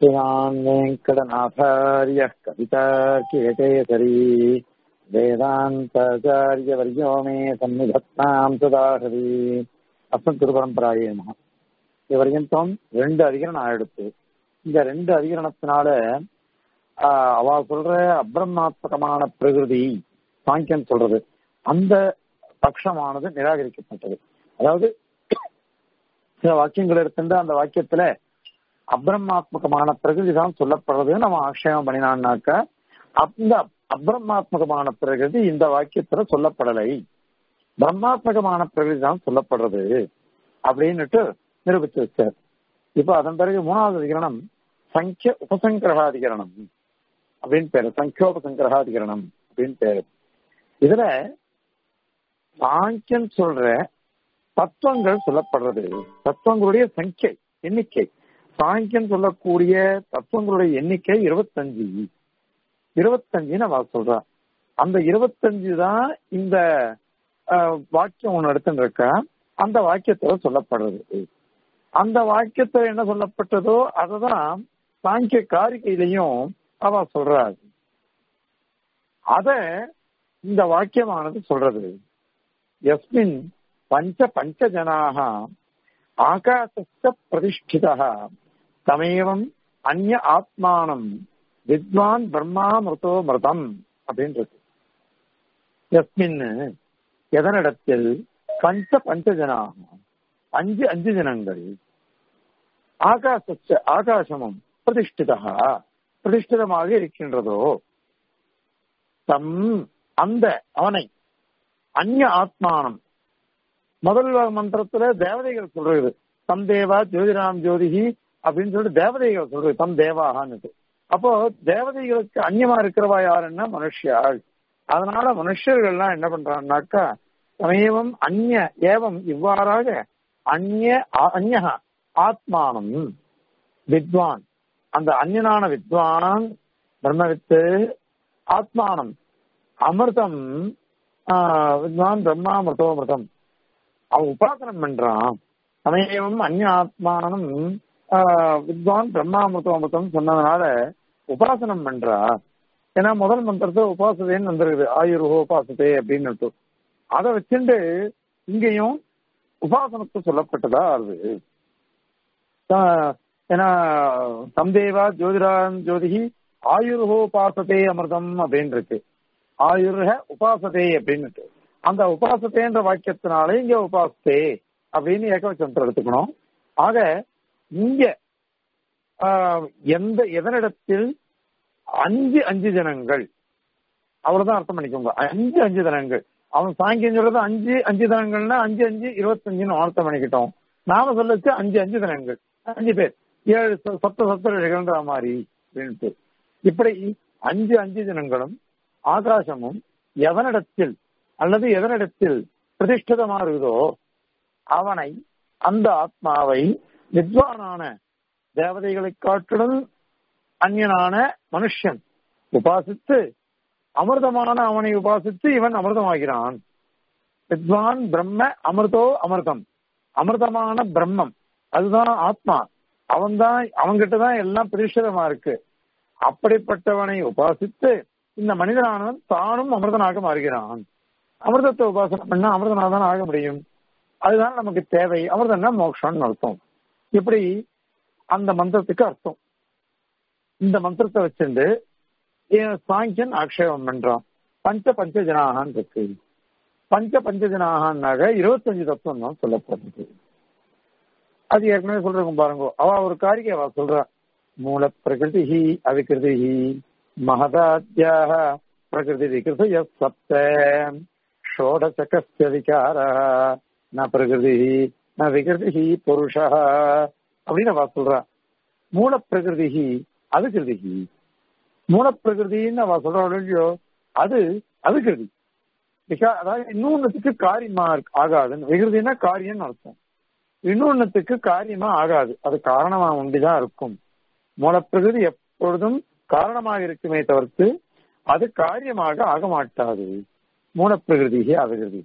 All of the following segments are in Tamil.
श्रीमान् वेङ्कटनाथार्यः कवितार्कियकेसरी वेदान्ताचार्यवर्यो मे सन्निधत्ताम् सदाहरी அஸ்மத் குருபரம்பராயே நம இது வரைக்கும் ரெண்டு அதிகரணம் ஆயிடுத்து இந்த ரெண்டு அதிகரணத்தினால ஆஹ் அவ சொல்ற அப்ரமாத்மகமான பிரகிருதி சாங்கியம் சொல்றது அந்த பட்சமானது நிராகரிக்கப்பட்டது அதாவது சில வாக்கியங்கள் எடுத்துட்டு அந்த வாக்கியத்துல அப்ரமாத்மகமான பிரகிருதி தான் சொல்லப்படுறது நம்ம ஆக்ஷேபம் பண்ணினான்னாக்க அந்த அப்ரமாத்மகமான பிரகிருதி இந்த வாக்கியத்துல சொல்லப்படலை பிரம்மாத்மகமான பிரகிருதி தான் சொல்லப்படுறது அப்படின்னுட்டு நிரூபிச்சு வச்சார் இப்ப அதன் பிறகு மூணாவது அதிகரணம் சங்கிய உபசங்கிரகாதிகரணம் அப்படின்னு பேரு சங்கியோபசங்கிரகாதிகரணம் அப்படின்னு பேரு இதுல சாங்கியம் சொல்ற தத்துவங்கள் சொல்லப்படுறது தத்துவங்களுடைய சங்கியை எண்ணிக்கை சாங்கியம் சொல்லக்கூடிய தத்துவங்களுடைய எண்ணிக்கை இருபத்தஞ்சு இருபத்தஞ்சுன்னு அவ சொல்றா அந்த இருபத்தஞ்சு தான் இந்த வாக்கியம் ஒண்ணு எடுத்துட்டு இருக்கா அந்த வாக்கியத்துல சொல்லப்படுறது அந்த வாக்கியத்துல என்ன சொல்லப்பட்டதோ அததான் சாங்கிய காரிகையிலையும் அவ சொல்றாரு அத இந்த வாக்கியமானது சொல்றது எஸ்மின் பஞ்ச பஞ்ச ஜனாக ஆகாசஸ்த பிரதிஷ்டிதா தமேவம் அந்நிய ஆத்மானம் வித்வான் பிரம்மா மிருதோ மிருதம் அப்படின்றது எஸ்மின் எதனிடத்தில் பஞ்ச பஞ்சஜனாக அஞ்சு அஞ்சு ஜனங்கள் ஆகாச ஆகாசமும் பிரதிஷ்டிதா பிரதிஷ்டிதமாக இருக்கின்றதோ தம் அந்த அவனை அந்நிய ஆத்மானம் முதல் மந்திரத்துல தேவதைகள் சொல்றது தம் தேவா ஜோதிராம் ஜோதிகி அப்படின்னு சொல்லிட்டு தேவதைகள் சொல்றது தம் தேவாகான்னு அப்போ தேவதைகளுக்கு அந்நியமா இருக்கிறவா யாருன்னா மனுஷியாள் அதனால மனுஷர்கள்லாம் என்ன பண்றாங்கனாக்கா சமயவம் அந்நிய ஏவம் இவ்வாறாக அந்நிய அந்நிய ஆத்மானம் வித்வான் அந்த அந்நியனான வித்வான் பிரம்மவித்து ஆத்மானம் அமிர்தம் வித்வான் பிரம்மாமிருதோமிருதம் அவன் உபாசனம் பண்றான் சமயவம் அந்நிய ஆத்மானம் வித்வான் பிரம்மாமிருதோமிருதம் சொன்னதுனால உபாசனம் பண்றா ஏன்னா முதல் மந்திரத்தை உபாசதேன்னு வந்துருக்குது ஆயுர் உபாசதே அப்படின்னு அதை வச்சுட்டு இங்கேயும் உபாசனத்தை சொல்லப்பட்டதா அது ஏன்னா சந்தேவா ஜோதிரான் ஜோதிகி ஆயுர்ஹோபாசதே அமிர்தம் அப்படின்னு இருக்கு ஆயுர்ஹ உபாசதே அப்படின்னுட்டு அந்த உபாசத்தேன்ற வாக்கியத்தினாலே இங்க உபாசத்தே அப்படின்னு ஏகவச்சந்திரம் எடுத்துக்கணும் ஆக இங்க எந்த எதனிடத்தில் அஞ்சு அஞ்சு ஜனங்கள் அவ்வளவுதான் அர்த்தம் பண்ணிக்கோங்க அஞ்சு அஞ்சு தினங்கள் அவன் சாங்கியம் சொல்றது அஞ்சு அஞ்சு தினங்கள்னா அஞ்சு அஞ்சு இருபத்தஞ்சுன்னு அர்த்தம் பண்ணிக்கிட்டோம் நாம சொல்லச்சு அஞ்சு அஞ்சு தினங்கள் அஞ்சு பேர் ஏழு சத்த சத்த நிகழ்ன்ற மாதிரி அப்படின்ட்டு இப்படி அஞ்சு அஞ்சு தினங்களும் ஆகாசமும் எவனிடத்தில் அல்லது எதனிடத்தில் பிரதிஷ்டிதமா இருக்குதோ அவனை அந்த ஆத்மாவை வித்வானான தேவதைகளை காட்டிலும் அந்நியனான மனுஷன் உபாசித்து அமிர்தமான அவனை உபாசித்து இவன் அமிர்தமாகிறான் வித்வான் பிரம்ம அமிர்தோ அமிர்தம் அமிர்தமான பிரம்மம் அதுதான் ஆத்மா அவன் தான் அவன்கிட்ட தான் எல்லாம் பிரதிஷ்டிதமா இருக்கு அப்படிப்பட்டவனை உபாசித்து இந்த மனிதனானவன் தானும் அமிர்தனாக மாறுகிறான் அமிர்தத்தை உபாசனை பண்ணா அமிர்தனாக தான் ஆக முடியும் அதுதான் நமக்கு தேவை அமிர்தம்னா மோக்ஷம்னு அர்த்தம் இப்படி அந்த மந்திரத்துக்கு அர்த்தம் இந்த மந்திரத்தை வச்சுட்டு சாங்கியன் ஆக்ஷேபம் பண்றான் பஞ்ச பஞ்ச ஜனாகான் இருக்கு பஞ்ச பஞ்ச ஜனாகான்னாக இருபத்தஞ்சு தத்துவம் தான் சொல்லப்படுறது அது ஏற்கனவே சொல்றோம் பாருங்க அவ ஒரு காரிகை அவ சொல்றா மூல பிரகிருதி அவிகிருதி மகதாத்தியாக பிரகிருதி விகிருத சப்த ஷோடசகஸ்ய விகார ந பிரகிருதி ந விகிருதி புருஷ அப்படின்னு அவ சொல்றா மூல பிரகிருதி அவிகிருதி மூலப்பிரகிருதின்னு அவ சொல்றாள் இல்லையோ அது அவிகிருதி அதாவது இன்னொன்னுத்துக்கு காரியமா ஆகாதுன்னு விகிருதினா காரியம்னு அர்த்தம் இன்னொன்னுத்துக்கு காரியமா ஆகாது அது காரணமா உண்டிதான் இருக்கும் மூலப்பிரகிருதி எப்பொழுதும் காரணமாக இருக்குமே தவிர்த்து அது காரியமாக ஆக மாட்டாது மூலப்பிரகிருதி அவிகிருதி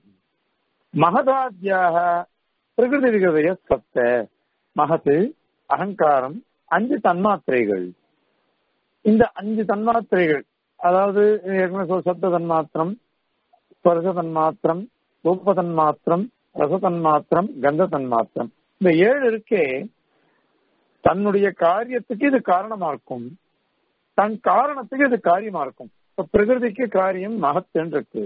மகதாத்தியாக பிரகிருதி விகிருதிய சத்த மகத்து அகங்காரம் அஞ்சு தன்மாத்திரைகள் இந்த அஞ்சு தன்மாத்திரைகள் அதாவது ஏற்கனவே சொல் சப்த தன்மாத்திரம் ஸ்பர்ச தன்மாத்திரம் ரூப தன்மாத்திரம் ரச தன்மாத்திரம் கந்த தன்மாத்திரம் இந்த ஏழு இருக்கே தன்னுடைய காரியத்துக்கு இது காரணமா இருக்கும் தன் காரணத்துக்கு இது காரியமா இருக்கும் இப்ப பிரகிருதிக்கு காரியம் மகத்துன்னு இருக்கு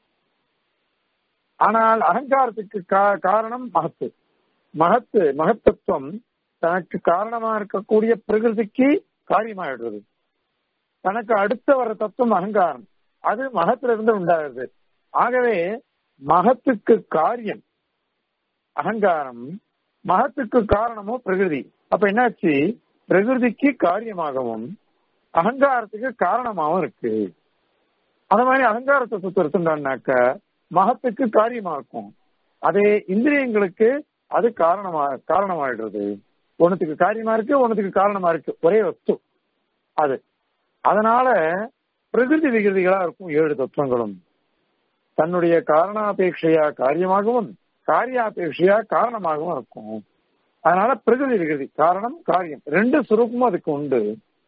ஆனால் அகங்காரத்துக்கு காரணம் மகத்து மகத்து மகத்தத்துவம் தனக்கு காரணமா இருக்கக்கூடிய பிரகிருதிக்கு காரியமாயிடுறது தனக்கு அடுத்த வர தத்துவம் அகங்காரம் அது மகத்துல இருந்து உண்டாகுது ஆகவே மகத்துக்கு காரியம் அகங்காரம் மகத்துக்கு காரணமோ பிரகிருதி அப்ப என்னாச்சு பிரகிருதிக்கு காரியமாகவும் அகங்காரத்துக்கு காரணமாகவும் இருக்கு அந்த மாதிரி அகங்கார தத்துவத்தை எடுத்துட்டான்னாக்க மகத்துக்கு காரியமா இருக்கும் அதே இந்திரியங்களுக்கு அது காரணமா காரணமாயிடுறது ஒன்னுத்துக்கு காரியமா இருக்கு ஒன்னுத்துக்கு காரணமா இருக்கு ஒரே வஸ்து அது அதனால பிரகிருதி விகிருதிகளா இருக்கும் ஏழு தத்துவங்களும் தன்னுடைய காரணாபேட்சையா காரியமாகவும் காரியாபேட்சையா காரணமாகவும் இருக்கும் அதனால பிரகிருதி விகிருதி காரணம் காரியம் ரெண்டு சுரூபமும் அதுக்கு உண்டு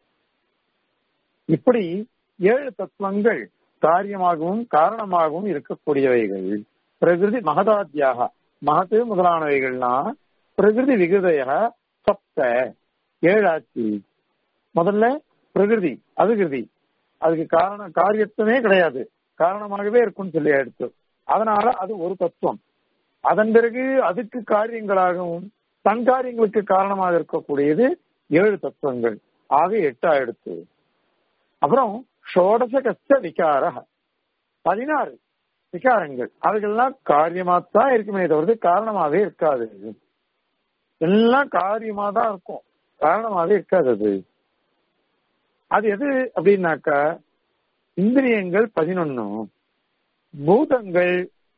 இப்படி ஏழு தத்துவங்கள் காரியமாகவும் காரணமாகவும் இருக்கக்கூடியவைகள் பிரகிருதி மகதாத்தியாக மகத்து முதலானவைகள்னா பிரகிருதி விகிருதைய சப்த ஏழாச்சு முதல்ல பிரகிருதி அதுகிருதி அதுக்கு காரண காரியத்துவமே கிடையாது காரணமாகவே இருக்கும்னு சொல்லி எடுத்து அதனால அது ஒரு தத்துவம் அதன் பிறகு அதுக்கு காரியங்களாகவும் தன் காரியங்களுக்கு காரணமாக இருக்கக்கூடியது ஏழு தத்துவங்கள் ஆக எட்டா எடுத்து அப்புறம் ஷோடச கஷ்ட விகார பதினாறு விகாரங்கள் அதுக்கெல்லாம் காரியமாத்தான் இருக்குமே தவிர்த்து காரணமாவே இருக்காது எல்லாம் காரியமா தான் இருக்கும் காரணமாவே இருக்காது அது அது எது அப்படின்னாக்கா இந்திரியங்கள் பதினொன்னு பூதங்கள்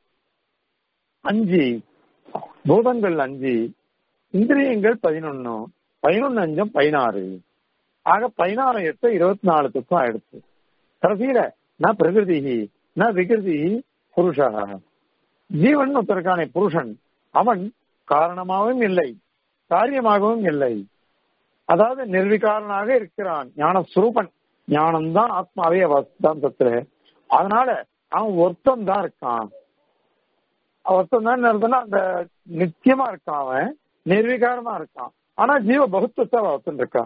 அஞ்சு பூதங்கள் அஞ்சு இந்திரியங்கள் பதினொன்னு பதினொன்னு அஞ்சம் பதினாறு ஆக பதினாறு எட்டு இருபத்தி நாலு தத்துவம் ஆயிடுச்சு கடைசியில நான் பிரகிருதி நான் விகிருதி புருஷா ஜீவன் ஒருத்தருக்கான புருஷன் அவன் காரணமாகவும் இல்லை காரியமாகவும் இல்லை அதாவது நிர்விகாரனாக இருக்கிறான் ஞான சுரூபன் ஞானம்தான் ஆத்மாவே அவஸ்தாந்தத்துல அதனால அவன் ஒருத்தன் தான் இருக்கான் ஒருத்தன் தான் இருந்தனா அந்த நித்தியமா இருக்கான் அவன் நிர்விகாரமா இருக்கான் ஆனா ஜீவ பகுத்துவத்தை ஒருத்தன் இருக்கான்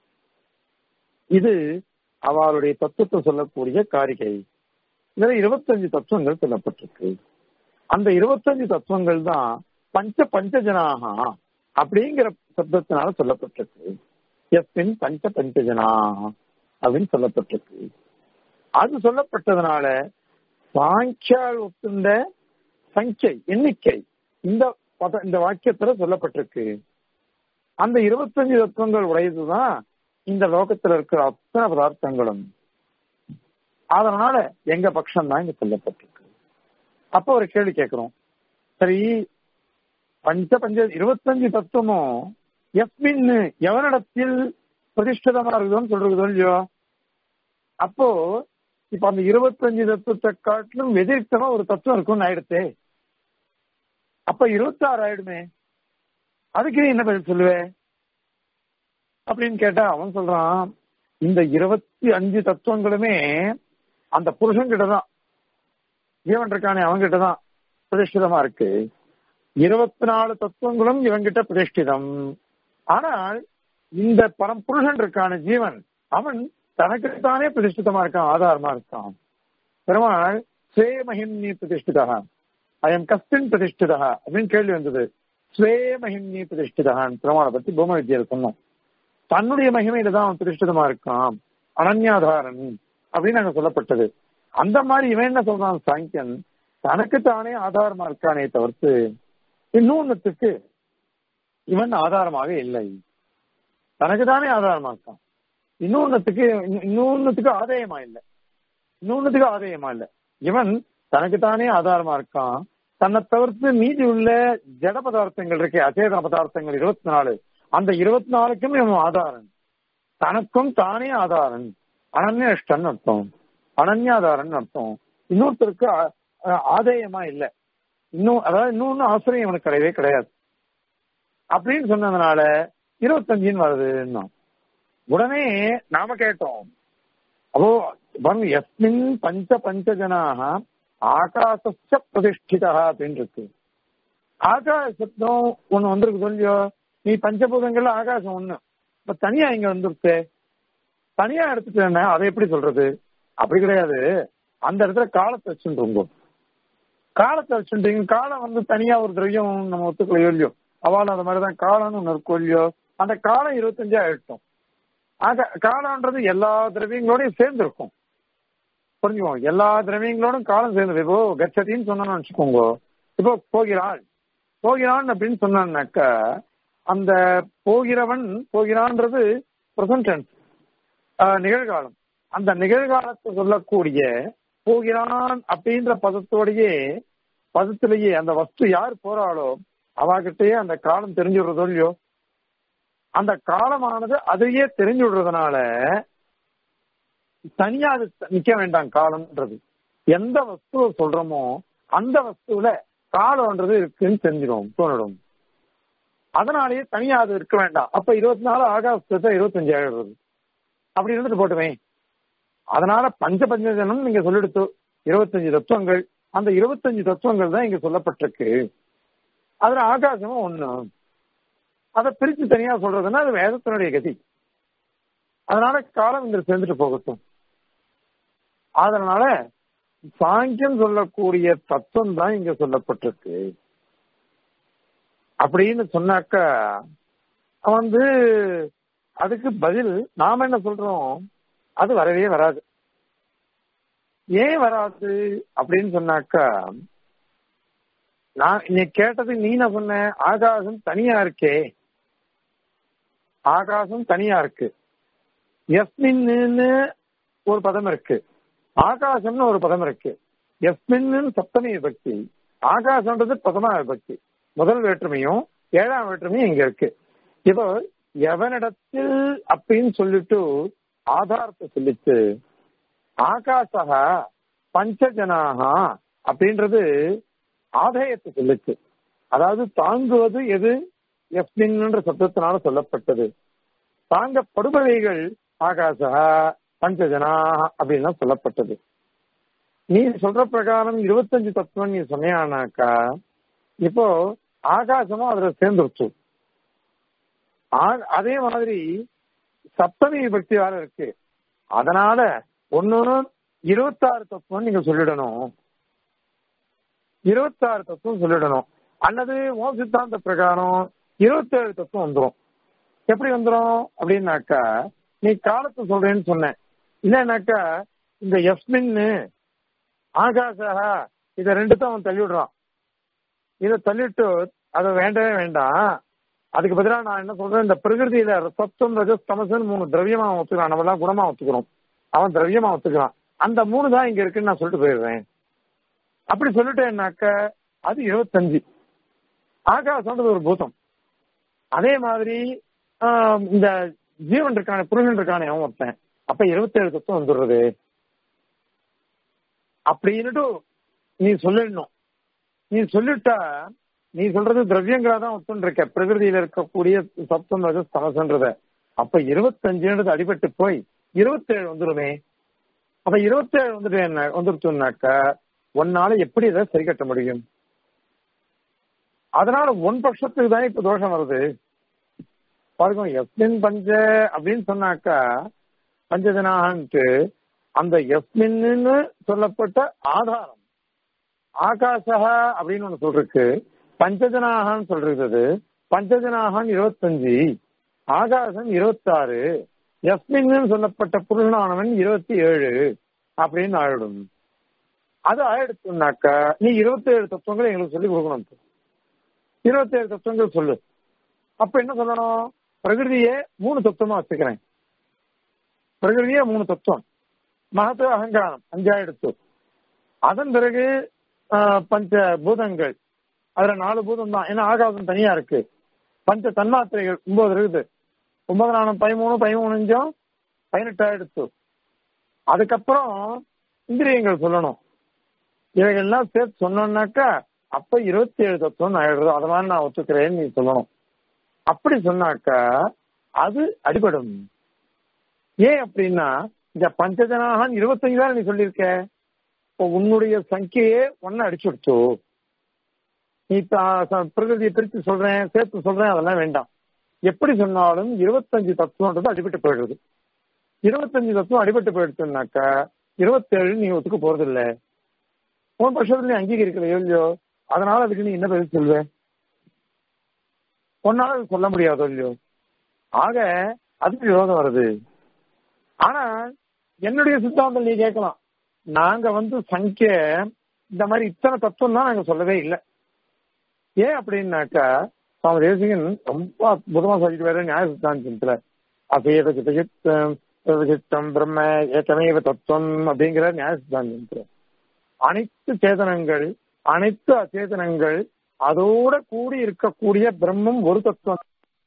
இது அவளுடைய தத்துவத்தை சொல்லக்கூடிய காரிகை இதுல இருபத்தஞ்சு தத்துவங்கள் சொல்லப்பட்டிருக்கு அந்த இருபத்தஞ்சு தத்துவங்கள் தான் பஞ்ச பஞ்சஜனாகா அப்படிங்கிற சப்தத்தினால சொல்லப்பட்டிருக்கு எஸ்பின் பஞ்ச பஞ்சஜனா அப்படின்னு சொல்லப்பட்டிருக்கு அது சொல்லப்பட்டதுனால சாங்கியால் ஒத்துண்ட சங்கை எண்ணிக்கை இந்த பத இந்த வாக்கியத்துல சொல்லப்பட்டிருக்கு அந்த இருபத்தஞ்சு தத்துவங்கள் உடையதுதான் இந்த லோகத்துல இருக்கிற அத்தனை பதார்த்தங்களும் அதனால எங்க பட்சம் தான் இங்க சொல்லப்பட்டிருக்கு அப்ப ஒரு கேள்வி கேட்கிறோம் சரி பஞ்ச பஞ்ச இருபத்தஞ்சு தத்துவமும் எஸ்மின் எவனிடத்தில் பிரதிஷ்டிதமா இருக்குதுன்னு சொல்றதோ இல்லையோ அப்போ இப்ப அந்த இருபத்தஞ்சு தத்துவத்தை காட்டிலும் வெதிரிக்தமா ஒரு தத்துவம் இருக்கும்னு ஆயிடுத்தே அப்ப இருபத்தாறு ஆயிடுமே அதுக்கு நீ என்ன பதில் சொல்லுவே அப்படின்னு கேட்டா அவன் சொல்றான் இந்த இருபத்தி அஞ்சு தத்துவங்களுமே அந்த புருஷன் கிட்டதான் ஜீவன் இருக்கானே அவன்கிட்ட தான் பிரதிஷ்டிதமா இருக்கு இருபத்தி நாலு தத்துவங்களும் இவன்கிட்ட பிரதிஷ்டிதம் ஆனால் இந்த பரம்புருஷன் இருக்கான ஜீவன் அவன் தனக்குத்தானே பிரதிஷ்டிதமா இருக்கான் ஆதாரமா இருக்கான் பெருமாள் ஸ்வே மகிம்னி பிரதிஷ்டிதா அயம் கஸ்தின் பிரதிஷ்டிதா அப்படின்னு கேள்வி வந்தது ஸ்வே மகிம்னி பிரதிஷ்டிதான் பெருமாளை பத்தி பூம வித்தியில சொன்னோம் தன்னுடைய மகிமையில தான் அவன் பிரதிஷ்டிதமா இருக்கான் அனன்யாதாரன் அப்படின்னு அங்க சொல்லப்பட்டது அந்த மாதிரி இவன் என்ன சொல்றான் சாங்கியன் தனக்கு தானே ஆதாரமா இருக்கானே தவிர்த்து இன்னொன்னுத்துக்கு இவன் ஆதாரமாக இல்லை தனக்கு தானே ஆதாரமா இருக்கான் இன்னொன்னுத்துக்கு இன்னொன்னுத்துக்கு ஆதாயமா இல்லை இன்னொன்னுத்துக்கு ஆதாயமா இல்லை இவன் தனக்கு தானே ஆதாரமா இருக்கான் தன்னை தவிர்த்து மீதி உள்ள ஜட பதார்த்தங்கள் இருக்கே அச்சேதன பதார்த்தங்கள் இருபத்தி நாலு அந்த இருபத்தி நாலுக்கும் இவன் ஆதாரன் தனக்கும் தானே ஆதாரன் அனன்யஷ்டன் அர்த்தம் அனன்யாதாரன் அர்த்தம் இன்னொருத்தருக்கு ஆதாயமா இல்லை இன்னும் அதாவது இன்னொன்னு ஆசிரியம் இவனுக்கு கிடையவே கிடையாது அப்படின்னு சொன்னதுனால இருபத்தஞ்சுன்னு வருதுன்னா உடனே நாம கேட்டோம் அப்போ பாருங்க எஸ்மின் பஞ்ச பஞ்சஜனாக ஆகாச பிரதிஷ்டிதா அப்படின்னு இருக்கு ஆகாச சப்தம் ஒண்ணு வந்திருக்கு சொல்லியோ நீ பஞ்சபூதங்கள்ல ஆகாசம் ஒண்ணு இப்ப தனியா இங்க வந்துருச்சு தனியா எடுத்துட்டேன்னா அதை எப்படி சொல்றது அப்படி கிடையாது அந்த இடத்துல காலத்தை வச்சுருங்க காலத்தை வச்சுட்டீங்க காலம் வந்து தனியா ஒரு திரவியம் நம்ம ஒத்துக்கலையோ இல்லையோ அவள் அந்த மாதிரிதான் காலம்னு ஒண்ணு இருக்கும் இல்லையோ அந்த காலம் இருபத்தஞ்சா ஆயிட்டோம் ஆக காலம்ன்றது எல்லா திரவியங்களோடையும் சேர்ந்து இருக்கும் புரிஞ்சுக்கோங்க எல்லா திரவியங்களோடும் காலம் சேர்ந்து இப்போ கச்சதின்னு சொன்னோம்னு வச்சுக்கோங்க இப்போ போகிறாள் போகிறான் அப்படின்னு சொன்னான்னாக்கா அந்த போகிறவன் போகிறான்றது பிரசன்டென்ஸ் நிகழ்காலம் அந்த நிகழ்காலத்தை சொல்லக்கூடிய போகிறான் அப்படின்ற பதத்தோடையே பதத்திலேயே அந்த வஸ்து யார் போறாளோ அவகிட்டயே அந்த காலம் தெரிஞ்சு விடுறதோ இல்லையோ அந்த காலமானது அதையே தெரிஞ்சு விடுறதுனால தனியா அது நிக்க வேண்டாம் காலம்ன்றது எந்த வஸ்துவை சொல்றோமோ அந்த வஸ்துவில காலம்ன்றது இருக்குன்னு தெரிஞ்சிடும் தோணிடும் அதனாலேயே தனியா அது இருக்க வேண்டாம் அப்ப இருபத்தி நாலு ஆகாசத்தை இருபத்தஞ்சு ஆயிடுறது அப்படி இருந்துட்டு போட்டுமே அதனால பஞ்ச பஞ்சஜனம் நீங்க சொல்லிடுத்து இருபத்தஞ்சு தத்துவங்கள் அந்த இருபத்தஞ்சு தத்துவங்கள் தான் இங்க சொல்லப்பட்டிருக்கு அதுல ஆகாசமும் ஒண்ணு அதை பிரிச்சு தனியா சொல்றதுன்னா அது வேதத்தினுடைய கதி அதனால காலம் இங்க சேர்ந்துட்டு போகட்டும் அதனால சாங்கியம் சொல்லக்கூடிய தத்துவம் தான் இங்க சொல்லப்பட்டிருக்கு அப்படின்னு சொன்னாக்கா வந்து அதுக்கு பதில் நாம என்ன சொல்றோம் அது வரவே வராது ஏன் வராது அப்படின்னு சொன்னாக்கா நான் நீ கேட்டது நீ நான் சொன்ன ஆகாசம் தனியா இருக்கே ஆகாசம் தனியா இருக்கு எஸ்மின்னு ஒரு பதம் இருக்கு ஆகாசம்னு ஒரு பதம் இருக்கு எஸ்மின்னு சப்தமி விபக்தி ஆகாசம்ன்றது பிரதமா விபக்தி முதல் வேற்றுமையும் ஏழாம் வேற்றுமையும் இங்க இருக்கு இப்போ எவனிடத்தில் அப்படின்னு சொல்லிட்டு ஆதாரத்தை சொல்லிச்சு ஆகாசக பஞ்சஜனாக அப்படின்றது ஆதாயத்தை சொல்லுச்சு அதாவது தாங்குவது எது எஸ்மின்ன்ற சப்தத்தினால சொல்லப்பட்டது தாங்கப்படுபவைகள் ஆகாசக பஞ்சஜனா அப்படின்னு சொல்லப்பட்டது நீ சொல்ற பிரகாரம் இருபத்தஞ்சு தத்துவம் நீ சொன்னியானாக்கா இப்போ ஆகாசமும் அதுல சேர்ந்துருச்சு அதே மாதிரி சப்தமி விபக்தி வேற இருக்கு அதனால ஒன்னு இருபத்தாறு தத்துவம் நீங்க சொல்லிடணும் இருபத்தாறு தத்துவம் சொல்லிடணும் அல்லது ஓ சித்தாந்த பிரகாரம் இருபத்தேழு தத்துவம் வந்துடும் எப்படி வந்துடும் அப்படின்னாக்கா நீ காலத்தை சொல்றேன்னு சொன்னேன் இல்லைன்னாக்கா இந்த எஸ்மின்னு ஆகாசா இத ரெண்டு தான் அவன் தள்ளி விடுறான் இதை தள்ளிட்டு அதை வேண்டவே வேண்டாம் அதுக்கு பதிலாக நான் என்ன சொல்றேன் இந்த பிரகிருதியில சத்தம் ரஜஸ் தமசன் மூணு திரவியமா அவன் ஒத்துக்கிறான் நம்ம எல்லாம் குணமா ஒத்துக்கிறோம் அவன் திரவியமா ஒத்துக்கிறான் அந்த மூணு தான் இங்க இருக்குன்னு நான் சொல்லிட்டு போயிடுறேன் அப்படி சொல்லிட்டேன்னாக்க அது இருபத்தஞ்சு ஆகாசம்ன்றது ஒரு பூதம் அதே மாதிரி இந்த ஜீவன் இருக்கான புருஷன் இருக்கானே அவன் ஒருத்தன் அப்ப இருபத்தேழு தத்துவம் வந்துடுறது அப்படின்னுட்டு நீ சொல்லிடணும் நீ சொல்லிட்டா நீ சொல்றது திரவியங்களா தான் ஒத்துன்னு இருக்க பிரகிருதியில இருக்கக்கூடிய சப்தம் ரஜஸ் தமசன்றத அப்ப இருபத்தஞ்சுன்றது அடிபட்டு போய் இருபத்தேழு வந்துருமே அப்ப இருபத்தேழு வந்துட்டு என்ன வந்துருச்சுனாக்கா ஒன்னால எப்படி இதை சரி கட்ட முடியும் அதனால ஒன் பட்சத்துக்கு தான் இப்ப தோஷம் வருது பாருங்க எஸ்மின் பஞ்ச அப்படின்னு சொன்னாக்கா பஞ்சஜனான்ட்டு அந்த எஸ்மின்னு சொல்லப்பட்ட ஆதாரம் ஆகாசா அப்படின்னு ஒண்ணு சொல்றதுக்கு பஞ்சஜனாகான்னு சொல்றது பஞ்சஜனாகான் இருபத்தஞ்சு ஆகாசம் இருபத்தாறு எஸ்மின்னு சொல்லப்பட்ட புருஷனானவன் இருபத்தி ஏழு அப்படின்னு ஆயிடும் அது ஆயிடுச்சுனாக்கா நீ இருபத்தி ஏழு தத்துவங்களை எங்களுக்கு சொல்லி கொடுக்கணும் இருபத்தி ஏழு தத்துவங்கள் சொல்லு அப்ப என்ன சொல்லணும் பிரகிருதியே மூணு தத்துவமா வச்சுக்கிறேன் பிரகிருதியே மூணு தத்துவம் மகத்துவ அகங்காரம் அஞ்சாயிடுத்து அதன் பிறகு பஞ்ச பூதங்கள் அதுல நாலு பூதம் தான் ஏன்னா ஆகாசம் தனியா இருக்கு பஞ்ச தன்மாத்திரைகள் ஒன்பது இருக்குது ஒன்பது நாலு பதிமூணு பதிமூணு அஞ்சும் பதினெட்டு ஆயிடுத்து அதுக்கப்புறம் இந்திரியங்கள் சொல்லணும் இவைகள்லாம் சேர்த்து சொன்னோம்னாக்கா அப்ப இருபத்தி ஏழு தத்துவம் ஆயிடுறது அது மாதிரி நான் ஒத்துக்கிறேன்னு நீ சொல்லணும் அப்படி சொன்னாக்கா அது அடிபடும் ஏன் அப்படின்னா இந்த பஞ்சஜனாக இருபத்தஞ்சு தான் நீ சொல்லியிருக்க இப்போ உன்னுடைய சங்கையே ஒன்னு அடிச்சுடுச்சு நீ தா- ச- பிரகிருதியை பிரித்து சொல்றேன் சேர்த்து சொல்றேன் அதெல்லாம் வேண்டாம் எப்படி சொன்னாலும் இருபத்தஞ்சு தத்துவம்ன்றது அடிபட்டு போயிடுது இருபத்தஞ்சு தத்துவம் அடிபட்டு போயிடுச்சுன்னாக்கா இருபத்தேழு நீ ஒத்துக்க போறது இல்ல உன் பட்சத்துல நீ அங்கீகரிக்கலையோ இல்லையோ அதனால அதுக்கு நீ என்ன பதில் சொல்வ உன்னால அது சொல்ல முடியாதோ இல்லையோ ஆக அதுக்கு விரோதம் வருது ஆனா என்னுடைய சித்தாந்தம் நீ கேட்கலாம் நாங்க வந்து சங்கிய இந்த மாதிரி இத்தனை தத்துவம் தான் நாங்க சொல்லவே இல்லை ஏன் அப்படின்னாக்கா சுவாமி தேசிகன் ரொம்ப அற்புதமா சொல்லிட்டு வேற நியாய சித்தாந்தத்துல அசேத சித்தம் சித்தம் பிரம்ம ஏக்கமேவ தத்துவம் அப்படிங்கிற நியாய சித்தாந்தத்துல அனைத்து சேதனங்கள் அனைத்து அச்சேதனங்கள் அதோட கூடி இருக்கக்கூடிய பிரம்மம் ஒரு தத்துவம்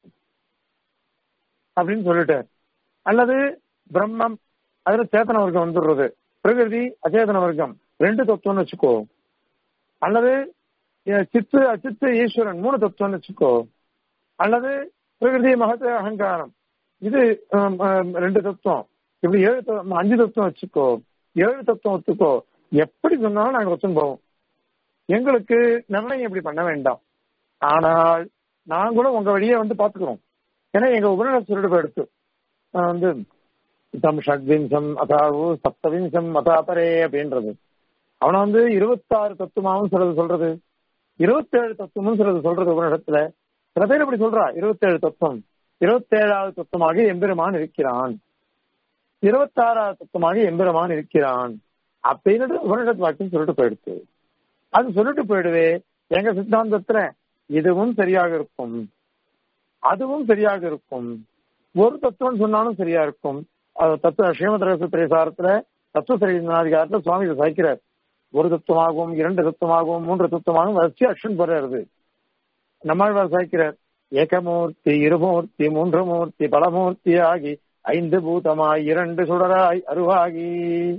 அப்படின்னு சொல்லிட்டார் அல்லது பிரம்மம் அதுல சேத்தன வர்க்கம் வந்துடுறது பிரகிருதி அச்சேதன வர்க்கம் ரெண்டு தத்துவம்னு வச்சுக்கோ அல்லது அஹ், சித்து அச்சித்து ஈஸ்வரன் மூணு தத்துவம்னு வச்சுக்கோ அல்லது பிரகிருதி மகத் அகங்காரம் இது ஹம், ஹம், ரெண்டு தத்துவம் இப்படி ஏழு தத்துவம், அஞ்சு தத்துவம் வச்சுக்கோ ஏழு தத்துவம் ஒத்துக்கோ எப்படி சொன்னாலும் நாங்க ஒத்துன்னு போவோம் எங்களுக்கு நிர்ணயம் இப்படி பண்ண வேண்டாம் ஆனால் நாங்களும் உங்க வழியே வந்து பாத்துக்கிறோம் ஏன்னா எங்க உபநிடத்து சொல்லிட்டு போயிடுத்து அஹ் வந்து தம் ஷட்விம்சம் அதாவது சப்தவிம்சம் மதாபரே அப்படின்றது அவனை வந்து இருபத்தாறு தத்துவமாவும் சிலது சொல்றது இருபத்தேழு தத்துவமும் சிலது சொல்றது உபநிடத்துல சில பேர் இப்படி சொல்றா இருபத்தேழு தத்துவம் இருபத்தேழாவது தத்துவமாக எம்பெருமான் இருக்கிறான் இருபத்தாறாவது தத்துவமாக எம்பெருமான் இருக்கிறான் அப்படின்னு உபநிடத்து வாக்கியம் சொல்லிட்டு போயிடுச்சு அது சொல்லிட்டு போயிடுவே எங்க சித்தாந்தத்துல இதுவும் சரியாக இருக்கும் அதுவும் சரியாக இருக்கும் ஒரு தத்துவம் சொன்னாலும் சரியா இருக்கும் அது தத்துவ ஸ்ரீமத் திரைசாரத்துல தத்துவ சரிநாதிகாரத்துல சுவாமி இதை சாய்க்கிறார் ஒரு தத்துவமாகவும் இரண்டு தத்துவமாகவும் மூன்று தத்துவமாகவும் வரிசை அக்ஷன் போறாரு நம்மாழ்வார் சாய்க்கிறார் ஏகமூர்த்தி இருமூர்த்தி மூன்று மூர்த்தி பலமூர்த்தி ஆகி ஐந்து பூதமாய் இரண்டு சுடராய் அருவாகி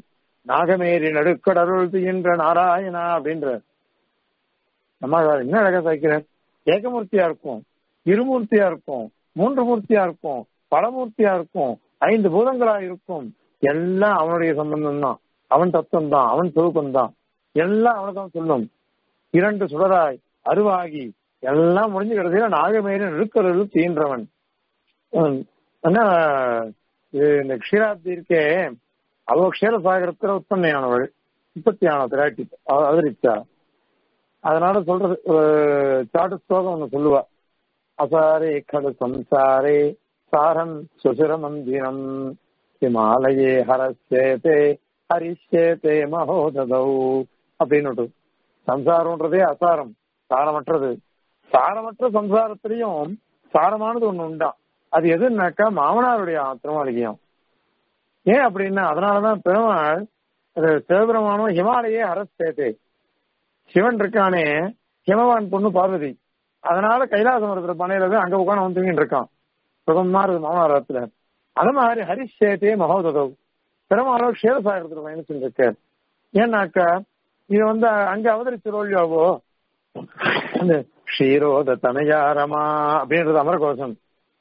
நாகமேறி நடுக்கடருள் என்ற நாராயணா அப்படின்ற நம்மாழ்வார் என்ன அழகா சாய்க்கிறார் ஏகமூர்த்தியா இருக்கும் இருமூர்த்தியா இருக்கும் மூன்று மூர்த்தியா இருக்கும் பலமூர்த்தியா இருக்கும் ஐந்து பூதங்களா இருக்கும் எல்லாம் அவனுடைய சம்பந்தம் தான் அவன் தத்துவம் தான் அவன் சுரூபம் தான் எல்லாம் அவனைதான் சொல்லும் இரண்டு சுடராய் அருவாகி எல்லாம் முடிஞ்சு கடைசியில நாகமேரி நெருக்கருள் தீன்றவன் ஹம், என்ன இது இந்த க்ஷீராப்தி இருக்கே அவ க்ஷீரசாகரத்துல உற்பத்தியானவள் உற்பத்தியான திராட்டி அவ- அவதரிச்சா அதனால சொல்றது ஒரு சாட்டு ஸ்லோகம் ஒண்ணு சொல்லுவா அசாரே கடு சம்சாரே சாரம் சுசிர மந்திரம் ஹிமாலயே ஹரஸ்யேதே ஹரிஷ்யேதே மகோததௌ அப்படின்னு சம்சாரம்ன்றதே அசாரம் சாரமற்றது சாரமற்ற சம்சாரத்திலையும் சாரமானது ஒண்ணு உண்டா அது எதுன்னாக்கா மாமனாருடைய ஆத்திரமாளிகையும் ஏன் அப்படின்னா அதனாலதான் பெருமாள் அது சிவபெருமானும் ஹிமாலயே ஹரஸ்தேதே சிவன் இருக்கானே ஹிமவான் பொண்ணு பார்வதி அதனால கைலாசம் இருக்கிற பனையில போய் அங்க உட்காந்து வந்து தூங்கிட்டு இருக்கான் சுகமா இருக்குது மாமனாரத்துல அது மாதிரி ஹரிஷேதே மகோததவ் பெருமாளோ க்ஷேரசாகரத்துல பயணிச்சுட்டு இருக்கார் ஏன்னாக்கா இது வந்து அங்க அவதரிச்சு ரோல்யாவோ அந்த க்ஷீரோத தனயாரமா அப்படின்றது அமரகோஷம்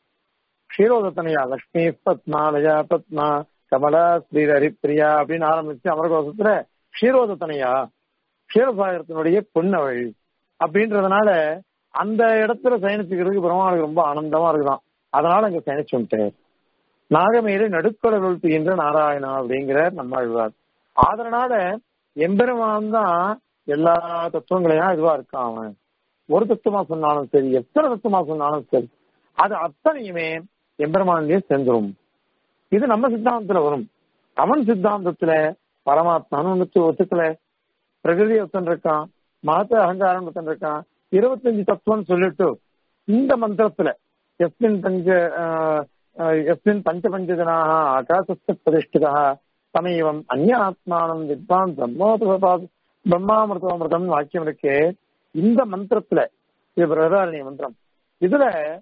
க்ஷீரோத தனயா லக்ஷ்மி பத்மாலயா பத்மா கமலா ஸ்ரீஹரிப்பிரியா அப்படின்னு ஆரம்பிச்சு அமரகோஷத்துல க்ஷீரோத தனயா க்ஷீரசாகரத்தினுடைய பொன்னவள் அப்படின்றதுனால அந்த இடத்துல சயனிச்சுக்கிறதுக்கு பெருமாளுக்கு ரொம்ப ஆனந்தமா இருக்குதான் அதனால அங்க சயனிச்சு வந்துட்டார் நாகமேறு நடுக்கடல் உழ்த்துகின்ற நாராயணா அப்படிங்கிற நம்மாழ்வார் அதனால எம்பெருமான் தான் எல்லா தத்துவங்களையும் இதுவா இருக்கான் அவன் ஒரு தத்துவமா சொன்னாலும் சரி எத்தனை தத்துவமா சொன்னாலும் சரி அது அத்தனையுமே எம்பெருமானிலேயே சேர்ந்துரும் இது நம்ம சித்தாந்தத்துல வரும் அவன் சித்தாந்தத்துல பரமாத்மான்னு ஒன்று ஒத்துக்கல பிரகிருதி ஒருத்தன் இருக்கான் மகத்த அகங்காரம் ஒருத்தன் இருக்கான் இருபத்தஞ்சு தத்துவம் சொல்லிட்டு இந்த மந்திரத்துல எஸ்மின் பஞ்ச ஆஹ், ஆஹ், எஸ்மின் பஞ்ச பஞ்சஜனாக ஆகாசஸ்த பிரதிஷ்டிதா சமீபம் அந்நிய ஆத்மானம் வித்வான் பிரம்மோபா பிரம்மாமிருதோமிருதம் வாக்கியம் இருக்கே இந்த மந்திரத்துல இது பிரதாரணிய மந்திரம் இதுல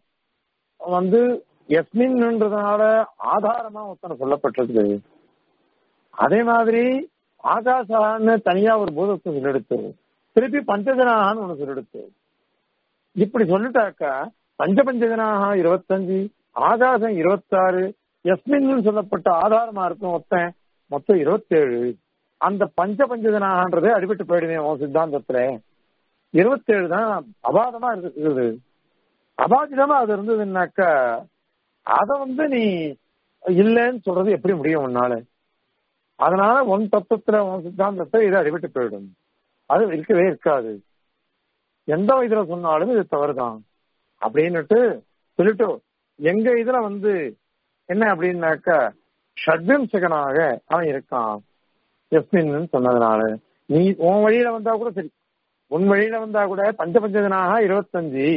வந்து எஸ்மின்ன்றதுனால ஆதாரமா ஒருத்தனை சொல்லப்பட்டிருக்குது அதே மாதிரி ஆகாசான்னு தனியா ஒரு பூதத்தை சொல்லெடுத்து திருப்பி பஞ்சஜனாகான்னு ஒண்ணு சொல்லெடுத்து இப்படி சொல்லிட்டாக்கா பஞ்ச பஞ்சஜனாக இருபத்தஞ்சு ஆகாசம் இருபத்தாறு எஸ்மின் சொல்லப்பட்ட ஆதாரமா இருக்கும் மொத்தம் மொத்தம் இருபத்தேழு அந்த பஞ்ச பஞ்சதனாகன்றது அடிபட்டு போயிடுவேன் உன் சித்தாந்தத்துல இருபத்தேழு தான் அபாதமா இருக்குது அபாதிதமா அது இருந்ததுன்னாக்கா அத வந்து நீ இல்லைன்னு சொல்றது எப்படி முடியும் உன்னால அதனால உன் தத்துவத்துல உன் சித்தாந்தத்தை இது அடிபட்டு போயிடும் அது இருக்கவே இருக்காது எந்த இதுல சொன்னாலும் இது தவறுதான் அப்படின்னுட்டு சொல்லிட்டு எங்க இதுல வந்து என்ன அப்படின்னாக்கா ஷட்விம்சகனாக அவன் இருக்கான் எஸ்மின் சொன்னதுனால நீ உன் வழியில வந்தா கூட சரி உன் வழியில வந்தா கூட பஞ்ச பஞ்சதனாக இருபத்தஞ்சு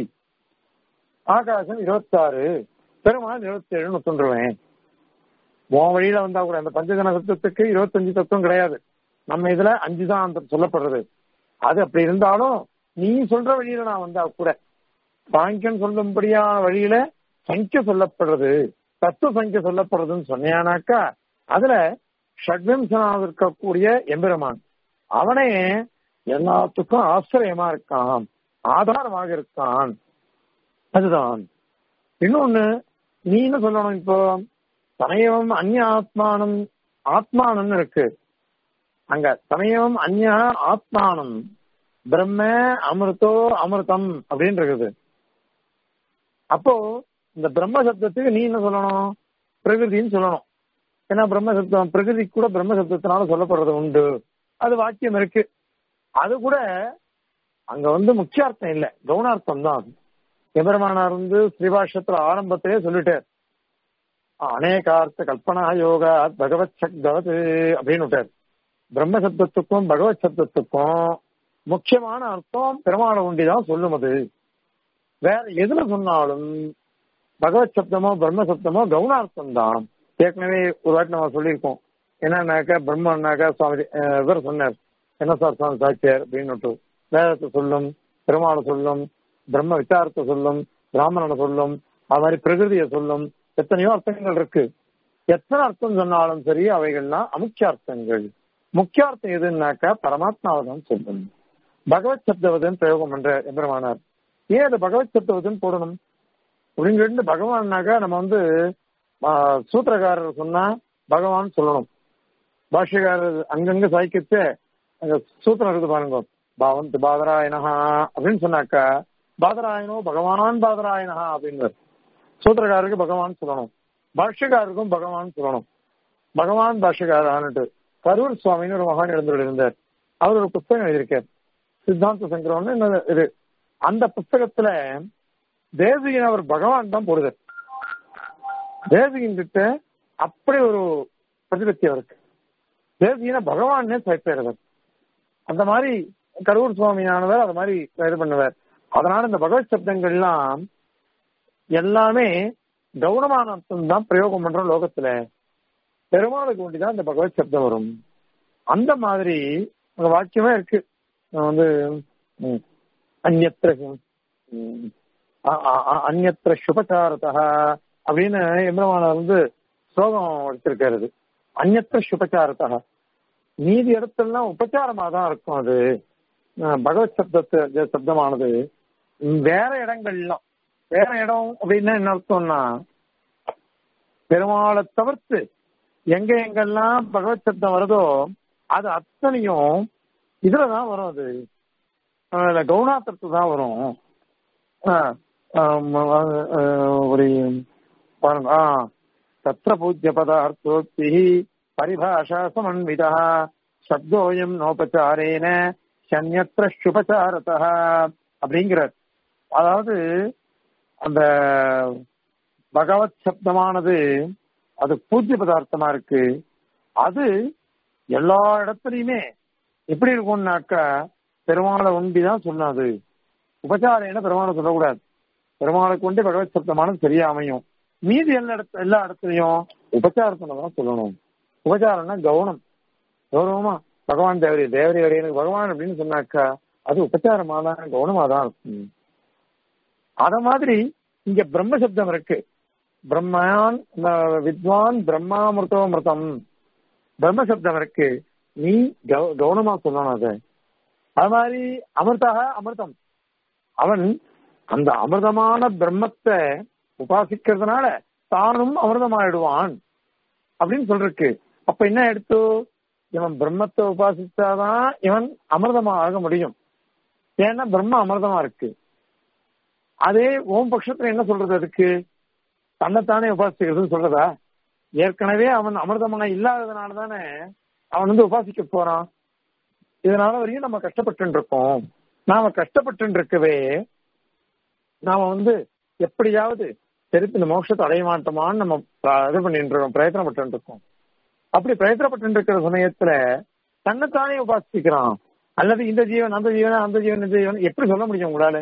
ஆகாசம் இருபத்தாறு பெருமாள் இருபத்தி ஏழுன்னு சொல்றேன் உன் வழியில வந்தா கூட அந்த பஞ்சஜன தத்துவத்துக்கு இருபத்தஞ்சு தத்துவம் கிடையாது நம்ம இதுல அஞ்சு தான் அந்த சொல்லப்படுறது அது அப்படி இருந்தாலும் நீ சொல்ற வழியில நான் வந்தா கூட சாங்கியம் சொல்லும்படியான வழியில சங்கிய சொல்லப்படுறது தத்துவ சங்கிய சொல்லப்படுறதுன்னு சொன்னியானாக்கா அதுல ஷட்வம்சனாக இருக்கக்கூடிய எம்பெருமான் அவனே எல்லாத்துக்கும் ஆசிரியமா இருக்கான் ஆதாரமாக இருக்கான் அதுதான் இன்னொன்னு நீ என்ன சொல்லணும் இப்போ சமயம் அந்நிய ஆத்மானம் ஆத்மானம் இருக்கு அங்க சமயம் அந்நிய ஆத்மானம் பிரம்ம அமிர்தோ அமிர்தம் அப்படின்னு இருக்குது அப்போ இந்த பிரம்ம சப்தத்துக்கு நீ என்ன சொல்லணும் பிரகிருதின்னு சொல்லணும் ஏன்னா பிரம்ம சப்தம் பிரகிருதி கூட பிரம்ம சப்தத்தினால சொல்லப்படுறது உண்டு அது வாக்கியம் இருக்கு அது கூட அங்க வந்து முக்கியார்த்தம் இல்லை கவுனார்த்தம் தான் அது எபெருமானார் வந்து ஸ்ரீபாஷத்துல ஆரம்பத்திலே சொல்லிட்டார் அநேகார்த்த கல்பனா யோகா பகவத் சக்தவது அப்படின்னு விட்டார் பிரம்ம சப்தத்துக்கும் பகவத் சப்தத்துக்கும் முக்கியமான அர்த்தம் பெருமாளை ஒண்டிதான் சொல்லும் அது வேற எதுல சொன்னாலும் பகவத் சப்தமோ பிரம்ம சப்தமோ கவுனார்த்தம் தான் ஏற்கனவே ஒரு வாட்டி நம்ம சொல்லியிருக்கோம் என்னன்னாக்கா பிரம்மன்னாக்கா சுவாமி இவர் சொன்னார் என்ன சார் சுவாமி சாட்சியார் அப்படின்னு வேதத்தை சொல்லும் பெருமாளை சொல்லும் பிரம்ம விசாரத்தை சொல்லும் பிராமணனை சொல்லும் அது மாதிரி பிரகிருதியை சொல்லும் எத்தனையோ அர்த்தங்கள் இருக்கு எத்தனை அர்த்தம் சொன்னாலும் சரி அவைகள்லாம் அமுக்கியார்த்தங்கள் முக்கியார்த்தம் எதுன்னாக்கா பரமாத்மாவை தான் சொல்லணும் பகவத் சப்தவதன் பிரயோகம் பண்ற எம்பெருமானார் ஏன் அது பகவத் சப்தவதன் போடணும் அப்படின்னு சொல்லிட்டு பகவான்னாக்கா நம்ம வந்து சூத்திரக்காரர் சொன்னா பகவான் சொல்லணும் பாஷ்யக்காரர் அங்கங்க சாய்க்கிட்டு அங்க சூத்திரம் இருக்குது பாருங்க பாவந்த் பாதராயணஹா அப்படின்னு சொன்னாக்கா பாதராயனோ பகவான் பாதராயணஹா அப்படின்னு சூத்திரக்காரருக்கு பகவான் சொல்லணும் பாஷ்யக்காரருக்கும் பகவான் சொல்லணும் பகவான் பாஷ்யக்காரான்ட்டு கரூர் சுவாமின்னு ஒரு மகான் எழுந்தவர் இருந்தார் அவர் ஒரு புத்தகம் எழுதியிருக்கார் சித்தாந்த சங்கரம்னு இது அந்த புத்தகத்துல தேசிகன் அவர் பகவான் தான் போடுதார் தேசிகன் கிட்ட அப்படி ஒரு பிரதிபத்தி அவருக்கு தேசிகனை பகவானே சைப்பேறவர் அந்த மாதிரி கரூர் சுவாமியானவர் அது மாதிரி இது பண்ணுவார் அதனால இந்த பகவத் சப்தங்கள்லாம் எல்லாமே கௌனமான அர்த்தம் தான் பிரயோகம் பண்றோம் லோகத்துல பெருமாளுக்கு வேண்டிதான் இந்த பகவத் சப்தம் வரும் அந்த மாதிரி அங்க வாக்கியமே இருக்கு வந்து அந்நத்திர அந்நத்திர சுபச்சாரதா அப்படின்னு எம்பெருமானார் வந்து ஸ்லோகம் வச்சிருக்காரு அந்நத்திர சுபச்சாரதா மீதி இடத்துலாம் உபச்சாரமா தான் இருக்கும் அது பகவத் சப்தத்து சப்தமானது வேற இடங்கள்லாம் வேற இடம் அப்படின்னா என்ன அர்த்தம்னா பெருமாளை தவிர்த்து எங்க எங்கெல்லாம் பகவத் சப்தம் வருதோ அது அத்தனையும் இதுலதான் வரும் அது கவுனாத்திரத்து தான் வரும் ஒரு பாருங்க தத்திர பூஜ்ய பதார்த்தோக்தி பரிபாஷா சமன்விதா சப்தோயம் நோபச்சாரேன சன்யத்திர சுபச்சாரதா அப்படிங்கிறார் அதாவது அந்த பகவத் சப்தமானது அது பூஜ்ய பதார்த்தமா இருக்கு அது எல்லா இடத்துலயுமே எப்படி இருக்கும்னாக்கா பெருமாளை ஒண்டிதான் சொல்லணும் அது உபச்சாரம் பெருமாளை சொல்லக்கூடாது பெருமாளை கொண்டு பகவத் சப்தமானது சரியா அமையும் மீதி எல்லா இடத்து எல்லா இடத்துலயும் உபச்சாரத்துல தான் சொல்லணும் உபச்சாரம்னா கவனம் கௌரவமா பகவான் தேவரி தேவரி வரையனுக்கு பகவான் அப்படின்னு சொன்னாக்கா அது உபச்சாரமா தான் கவனமா தான் இருக்கும் அத மாதிரி இங்க பிரம்ம சப்தம் இருக்கு பிரம்மான் வித்வான் பிரம்மாமிருதோமிருதம் பிரம்ம சப்தம் இருக்கு நீ கவனமா சொல்லணும் அதை அது மாதிரி அமிர்தாக அமிர்தம் அவன் அந்த அமிர்தமான பிரம்மத்தை உபாசிக்கிறதுனால தானும் அமிர்தமாயிடுவான் அப்படின்னு சொல்றக்கு அப்ப என்ன எடுத்து இவன் பிரம்மத்தை உபாசிச்சாதான் இவன் அமிர்தமா ஆக முடியும் ஏன்னா பிரம்ம அமிர்தமா இருக்கு அதே ஓம் பட்சத்துல என்ன சொல்றது அதுக்கு தன்னைத்தானே உபாசிக்கிறதுன்னு சொல்றதா ஏற்கனவே அவன் அமிர்தமா இல்லாததுனால தானே அவன் வந்து உபாசிக்க போறான் இதனால வரையும் நம்ம கஷ்டப்பட்டு இருக்கோம் நாம கஷ்டப்பட்டு இருக்கவே நாம வந்து எப்படியாவது திருப்பி இந்த மோட்சத்தை அடைய மாட்டோமான்னு நம்ம இது பண்ணிட்டு இருக்கோம் பிரயத்தனப்பட்டு இருக்கோம் அப்படி பிரயத்தனப்பட்டு இருக்கிற சமயத்துல தன்னைத்தானே உபாசிக்கிறான் அல்லது இந்த ஜீவன் அந்த ஜீவன் அந்த ஜீவன் இந்த ஜீவன் எப்படி சொல்ல முடியும் உங்களால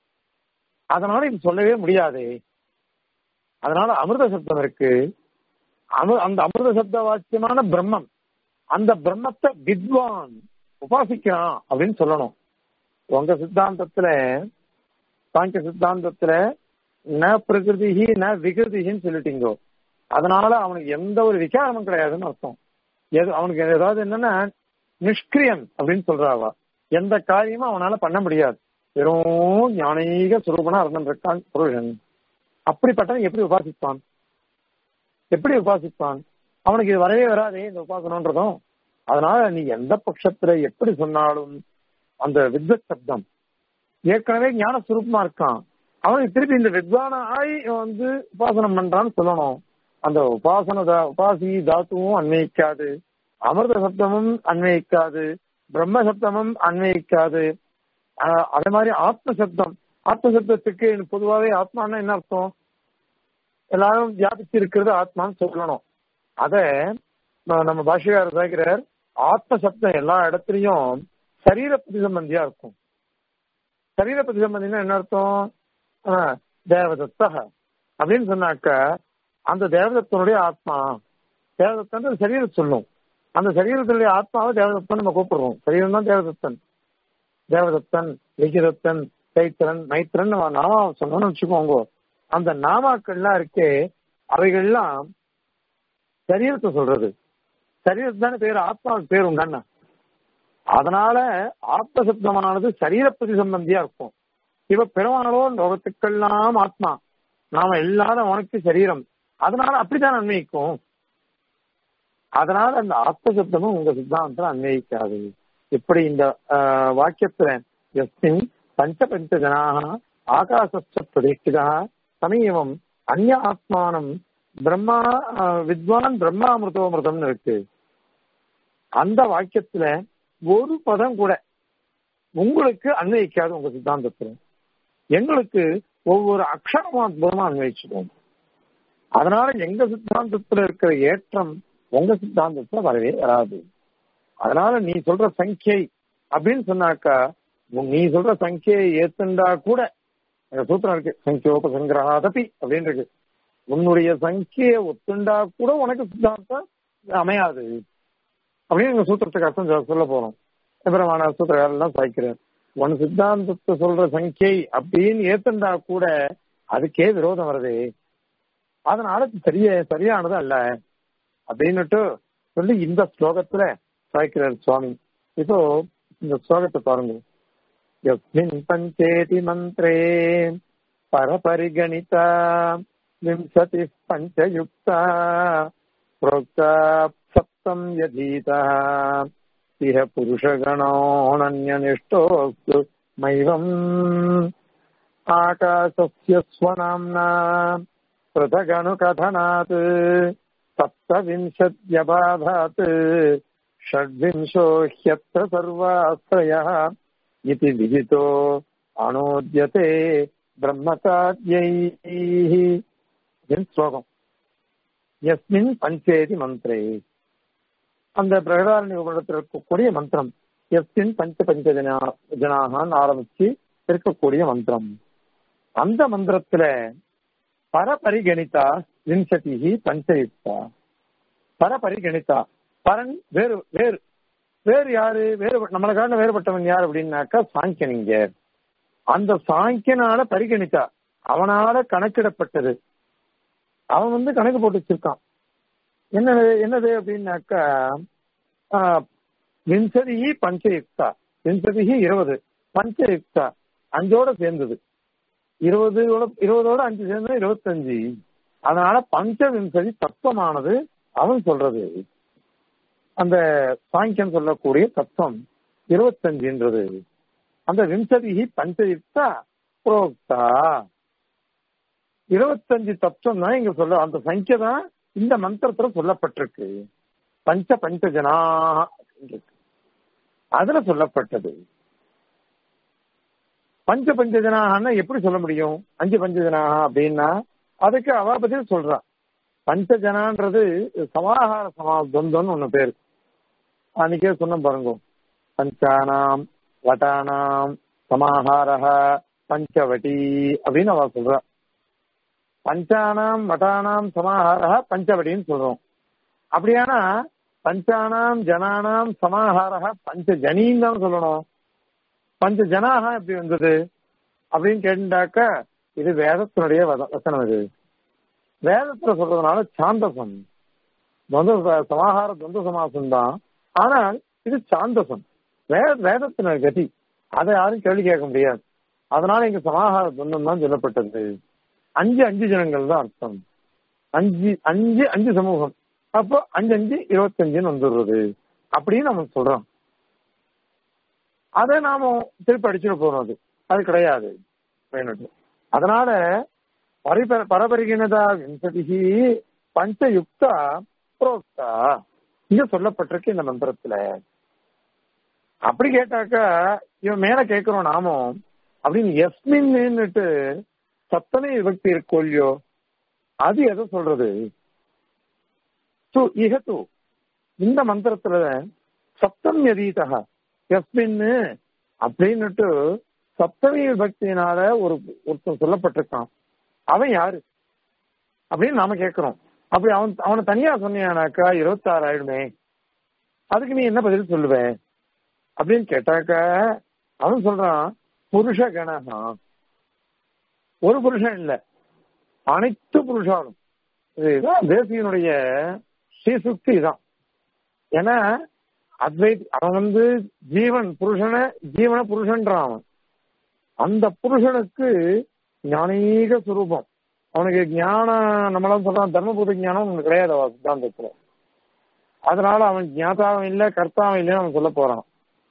அதனால இது சொல்லவே முடியாது அதனால அமிர்த சப்தம் இருக்கு அந்த அமிர்த சப்த வாக்கியமான பிரம்மம் அந்த பிரம்மத்தை வித்வான் உபாசிக்கிறான் அப்படின்னு சொல்லணும் உங்க சித்தாந்தத்துல சாங்கிய சித்தாந்தத்துல ந பிரகிருதி ந விகிருதின்னு சொல்லிட்டீங்கோ அதனால அவனுக்கு எந்த ஒரு விகாரமும் கிடையாதுன்னு அர்த்தம் எது அவனுக்கு ஏதாவது என்னன்னா நிஷ்கிரியன் அப்படின்னு சொல்றாவா எந்த காரியமும் அவனால பண்ண முடியாது வெறும் ஞானீக சுரூபனா இருந்திருக்கான் புருஷன் அப்படிப்பட்டவன் எப்படி உபாசிப்பான் எப்படி உபாசிப்பான் அவனுக்கு இது வரவே வராதே இந்த உபாசனன்றதும் அதனால நீ எந்த பட்சத்துல எப்படி சொன்னாலும் அந்த வித்வத் சப்தம் ஏற்கனவே ஞான சுரூபமா இருக்கான் அவனுக்கு திருப்பி இந்த வித்வான ஆய் வந்து உபாசனம் பண்றான்னு சொல்லணும் அந்த உபாசன உபாசி தாத்துவும் அன்வயிக்காது அமிர்த சப்தமும் அன்வயிக்காது பிரம்ம சப்தமும் அன்வயிக்காது அதே மாதிரி ஆத்ம சப்தம் ஆத்ம சப்தத்துக்கு பொதுவாகவே ஆத்மான்னா என்ன அர்த்தம் எல்லாரும் வியாபிச்சு இருக்கிறது ஆத்மான்னு சொல்லணும் அத நம்ம பாஷையார் கேட்கிறார் ஆத்ம சப்தம் எல்லா இடத்துலயும் சரீர பிரதிசம்பந்தியா இருக்கும் சரீர பிரதிசம்பந்தினா என்ன அர்த்தம் தேவதத்த அப்படின்னு சொன்னாக்க அந்த தேவதத்தனுடைய ஆத்மா தேவதத்தன் சரீரம் சொல்லும் அந்த சரீரத்தினுடைய ஆத்மாவை தேவதத்தன் நம்ம கூப்பிடுறோம் சரீரம் தான் தேவதத்தன் தேவதத்தன் லிகிதத்தன் சைத்திரன் மைத்திரன் நாமா சொன்னோம்னு வச்சுக்கோங்க அந்த நாமாக்கள்லாம் இருக்கே அவைகள்லாம் சரீரத்தை சொல்றது சரீரத்து தானே பேர் ஆத்மாவுக்கு பேர் உண்டான அதனால ஆத்ம சப்தமானது சரீர பிரதிசம்பந்தியா இருக்கும் இவ பெருமானோ லோகத்துக்கெல்லாம் ஆத்மா நாம எல்லாரும் அவனுக்கு சரீரம் அதனால அப்படித்தான் அன்வயிக்கும் அதனால அந்த ஆத்ம சப்தமும் உங்க சித்தாந்தம் அன்வயிக்காது இப்படி இந்த வாக்கியத்துல எஸ்மின் பஞ்ச பஞ்ச ஜனாக ஆகாசஸ்த பிரதிஷ்டிதா சமீபம் அந்நிய ஆத்மானம் பிரம்மா வித்வான் பிரம்மாமிருதோமிருதம்னு இருக்கு அந்த வாக்கியத்துல ஒரு பதம் கூட உங்களுக்கு அன்வயிக்காது உங்க சித்தாந்தத்துல எங்களுக்கு ஒவ்வொரு அக்ஷரமும் அற்புதமா அன்வயிச்சுக்கோம் அதனால எங்க சித்தாந்தத்துல இருக்கிற ஏற்றம் உங்க சித்தாந்தத்துல வரவே வராது அதனால நீ சொல்ற சங்கியை அப்படின்னு சொன்னாக்கா நீ சொல்ற சங்கியை ஏத்துண்டா கூட சூத்திரம் இருக்கு சங்கியோப சங்கிரகாதபி அப்படின்னு இருக்கு உன்னுடைய சங்கியை ஒத்துண்டா கூட உனக்கு சித்தாந்தம் அமையாது அப்படின்னு எங்க சூத்திரத்துக்கு அர்த்தம் சொல்ல போறோம் பிரமாண சூத்திரக்காரெல்லாம் சாய்க்கிறார் உன் சித்தாந்தத்தை சொல்ற சங்கியை அப்படின்னு ஏத்துண்டா கூட அதுக்கே விரோதம் வருது அதனால சரிய சரியானது அல்ல அப்படின்னுட்டு சொல்லி இந்த ஸ்லோகத்துல சாய்க்கிறார் சுவாமி இப்போ இந்த ஸ்லோகத்தை பாருங்க यस्मिन् पञ्चेति मन्त्रे परपरिगणिता विंशतिः पञ्चयुक्ता प्रोक्ता सप्तम् यधीतः इह पुरुषगणोऽनन्यनिष्ठोऽस्तु मैवम् आकाशस्य स्वनाम्ना पृथगनुकथनात् सप्तविंशत्यबाधात् षड्विंशो ह्यत्र सर्वाश्रयः इति विदितो अनोद्यते ब्रह्मचार्यैः ஸ்லோகம் எஸ்மின் பஞ்சேதி மந்திரே அந்த பிரகதாரணி உபநிடத்தில் இருக்கக்கூடிய மந்திரம் எஸ்மின் பஞ்ச பஞ்ச ஜனா ஜனாகான்னு ஆரம்பிச்சு இருக்கக்கூடிய மந்திரம் அந்த மந்திரத்துல பரபரிகணிதா விம்சதி பஞ்சயுக்தா பரபரிகணிதா பரன் வேறு வேறு வேறு யாரு வேறு நம்மளுக்கான வேறுபட்டவன் யார் அப்படின்னாக்கா சாங்கியனிங்க அந்த சாங்கியனால பரிகணித்தா அவனால கணக்கிடப்பட்டது அவன் வந்து கணக்கு போட்டு வச்சிருக்கான் என்னது என்னது அப்படின்னாக்கா விம்சதி பஞ்சயுக்தா விம்சதி இருபது பஞ்சயுக்தா அஞ்சோட சேர்ந்தது இருபது இருபதோட அஞ்சு சேர்ந்தது இருபத்தஞ்சு அதனால பஞ்சவிம்சதி தத்துவமானது அவன் சொல்றது அந்த சாங்கியம் சொல்லக்கூடிய தத்துவம் இருபத்தஞ்சுன்றது அந்த விம்சதி பஞ்சயுக்தா புரோக்தா இருபத்தஞ்சு தத்துவம் தான் இங்க சொல்ல அந்த சங்கிய தான் இந்த மந்திரத்துல சொல்லப்பட்டிருக்கு பஞ்ச பஞ்சஜனா அதுல சொல்லப்பட்டது பஞ்ச பஞ்சஜனாகனா எப்படி சொல்ல முடியும் அஞ்சு பஞ்சஜனாக அப்படின்னா அதுக்கு அவ பதில் சொல்றா பஞ்சஜனான்றது சமாகார சமா துவந்தம்னு ஒண்ணு பேரு அன்னைக்கே சொன்ன பாருங்க பஞ்சானாம் வட்டானாம் சமாஹாரஹ பஞ்சவட்டி அப்படின்னு அவ சொல்றா பஞ்சானாம் வட்டானாம் சமாஹாரஹ பஞ்சவட்டின்னு சொல்றோம் அப்படியானா பஞ்சானாம் ஜனானாம் சமாஹாரஹ பஞ்ச ஜனின்னு தான் சொல்லணும் பஞ்ச ஜனாக எப்படி வந்தது அப்படின்னு கேட்டாக்க இது வேதத்தினுடைய வத- வசனம் இது வேதத்துல சொல்றதுனால சாந்தசம் துவந்த சமாஹார துவந்த சமாசம் தான் ஆனால் இது சாந்தசம் வேத வேதத்தின கதி அதை யாரும் கேள்வி கேட்க முடியாது அதனால இங்க சமாஹார துவந்தம் தான் சொல்லப்பட்டது அஞ்சு அஞ்சு ஜனங்கள் தான் அர்த்தம் அஞ்சு அஞ்சு அஞ்சு சமூகம் அப்போ அஞ்சு அஞ்சு இருபத்தஞ்சுன்னு வந்துடுறது அப்படின்னு நம்ம சொல்றோம் அதை நாம திருப்பி அடிச்சுட்டு போறோம் அது அது கிடையாது வேணுட்டு அதனால பரிப பரபரிகினதா விம்சதிகி பஞ்சயுக்தா புரோக்தா இங்க சொல்லப்பட்டிருக்கு இந்த மந்திரத்துல அப்படி கேட்டாக்கா இவன் மேல கேட்கிறோம் நாமும் அப்படின்னு எஸ்மின்னுட்டு சத்தனை விபக்தி இருக்கோ இல்லையோ அது எதை சொல்றது து இகத்து இந்த மந்திரத்துல சப்தம் எதீதா எஸ்மின்னு அப்படின்னுட்டு சப்தமி விபக்தியினால ஒரு ஒருத்தன் சொல்லப்பட்டிருக்கான் அவன் யாரு அப்படின்னு நாம கேட்கிறோம் அப்படி அவன் அவனை தனியா சொன்னியானாக்கா இருபத்தாறு ஆயிடுமே அதுக்கு நீ என்ன பதில் சொல்லுவ அப்படின்னு கேட்டாக்க அவன் சொல்றான் புருஷ கணகா ஒரு புருஷன் இல்ல அனைத்து புருஷாலும் இதுதான் தேசியனுடைய ஸ்ரீசுக்தி தான் ஏன்னா அத்வைத் அவன் வந்து ஜீவன் புருஷனை ஜீவன புருஷன்றான் அவன் அந்த புருஷனுக்கு ஞானீக சுரூபம் அவனுக்கு ஞானம் நம்மளாம் சொல்றான் தர்மபூத ஞானம் அவனுக்கு கிடையாது அவன் சித்தாந்தத்துல அதனால அவன் ஞாதாவும் இல்ல கர்த்தாவும் இல்லைன்னு அவன் சொல்ல போறான்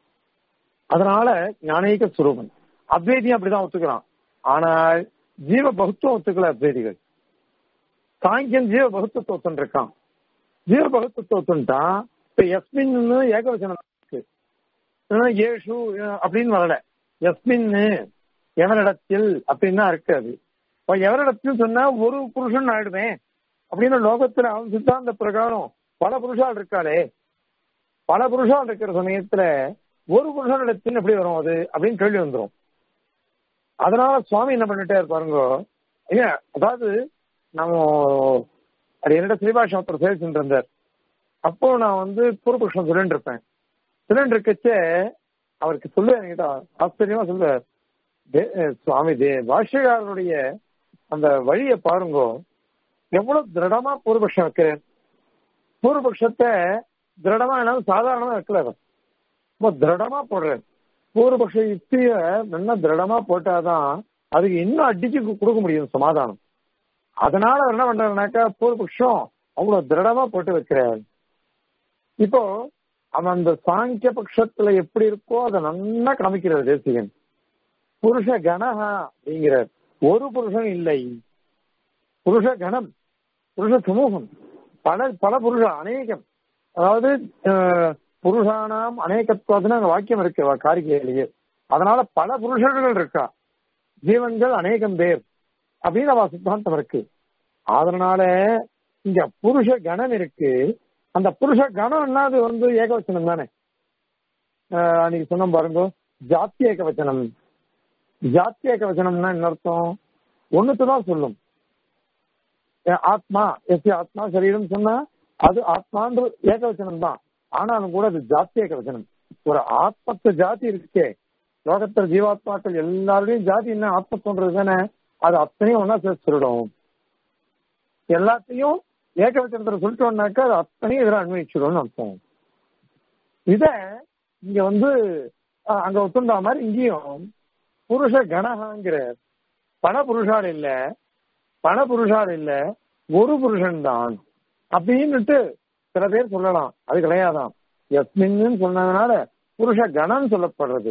அதனால ஞானீக சுரூபன் அத்வைதியும் அப்படிதான் ஒத்துக்கிறான் ஆனால் ஜீவ பகுத்துவம் ஒத்துக்கல அத்வைதிகள் சாங்கியன் ஜீவ பகுத்துவத்தை ஒத்துருக்கான் ஜீவ பகுத்துவத்தை ஒத்துட்டான் இப்ப எஸ்மின் ஏகவசனம் இருக்கு இல்லைன்னா ஏஷு அஹ் அப்படின்னு வரல எஸ்மின் எவனிடத்தில் அப்படின்னு தான் இருக்கு அது இப்ப எவனிடத்தில் சொன்னா ஒரு புருஷன் ஆயிடுமே அப்படின்னு லோகத்துல அவன் சித்தாந்த பிரகாரம் பல புருஷால் இருக்காளே பல புருஷால் இருக்கிற சமயத்துல ஒரு புருஷனிடத்தில் எப்படி வரும் அது அப்படின்னு கேள்வி வந்துரும் அதனால சுவாமி என்ன பண்ணிட்டே பாருங்க ஐயா அதாவது நம்ம அது என்னோட ஸ்ரீபாஷம் ஒருத்தர் சேவிச்சுட்டு இருந்தார் அப்போ நான் வந்து பூர்வபக்ஷம் சொல்லிட்டு இருப்பேன் சொல்லிட்டு இருக்கச்சே அவருக்கு சொல்லுவேன் என்கிட்ட ஆச்சரியமா சொல்லுவார் தே- அஹ் சுவாமி தே பாஷ்யக்காரருடைய அந்த வழியை பாருங்க எவ்வளவு திருடமா பூர்வபக்ஷம் வைக்கிறேன் பூர்வபக்ஷத்தை திருடமா என்னால சாதாரணமா வைக்கல அவர். ரொம்ப திருடமா போடுறேன் பூர்வபக்ஷ யுக்திய நல்லா திருடமா போட்டாதான் அதுக்கு இன்னும் அடிச்சு கு- கொடுக்க முடியும் சமாதானம் அதனால அவர் என்ன பண்றாருனாக்கா பூர்வபக்ஷம் அவ்வளவு திருடமா போட்டு வைக்கிறார் இப்போ அவன் அந்த சாங்கிய பட்சத்துல எப்படி இருக்கோ அதை நல்லா காமிக்கிறார் தேசிகன் புருஷ கணஹா அப்படிங்கிறார் ஒரு புருஷன் இல்லை புருஷ கணம் புருஷ சமூகம் பல பல புருஷன் அநேகம் அதாவது அஹ், புருஷானாம் அநேகத்துவதுன்னு அங்க வாக்கியம் இருக்கு வா- காரிகையிலேயே அதனால பல புருஷர்கள் இருக்கா ஜீவன்கள் அநேகம் பேர் அப்படின்னு அவ சித்தாந்தம் இருக்கு அதனால இங்க புருஷ கணம் இருக்கு அந்த புருஷ கணம்னா அது வந்து ஏகவச்சனம் தானே அஹ், அன்னைக்கு சொன்னோம் பாருங்க ஜாத்தி ஏகவச்சனம் ஜாத்தி ஏகவச்சனம்னா என்ன அர்த்தம் ஒண்ணுத்து தான் சொல்லும் அஹ் ஆத்மா எஸ் ஆத்மா சரீரம் சொன்னா அது ஆத்மான்ற ஏகவச்சனம் தான் ஆனாலும் கூட அது ஜாத்தி ஏகவச்சனம் ஒரு ஆத்மத்து ஜாதி இருக்கே லோகத்துல ஜீவாத்மாக்கள் எல்லாருடையும் ஜாதி என்ன ஆத்மத்துன்றது தானே அது அத்தனையும் ஒன்னா சேர்த்து சொல்லிடும் எல்லாத்தையும் ஏகவச்சனத்துல சொல்லிட்டோம்னாக்கா அது அத்தனையும் இதில் அன்வயிச்சிடும்னு அர்த்தம் இத இங்க வந்து அஹ், அங்க ஒத்துண்டா மாதிரி இங்கேயும் புருஷ கணகாங்கிற பண புருஷால் இல்ல பண புருஷால் இல்ல ஒரு புருஷன் தான் அப்படின்னுட்டு சில பேர் சொல்லலாம் அது கிடையாதான் எஸ்மின்னு சொன்னதுனால புருஷ கணம் சொல்லப்படுறது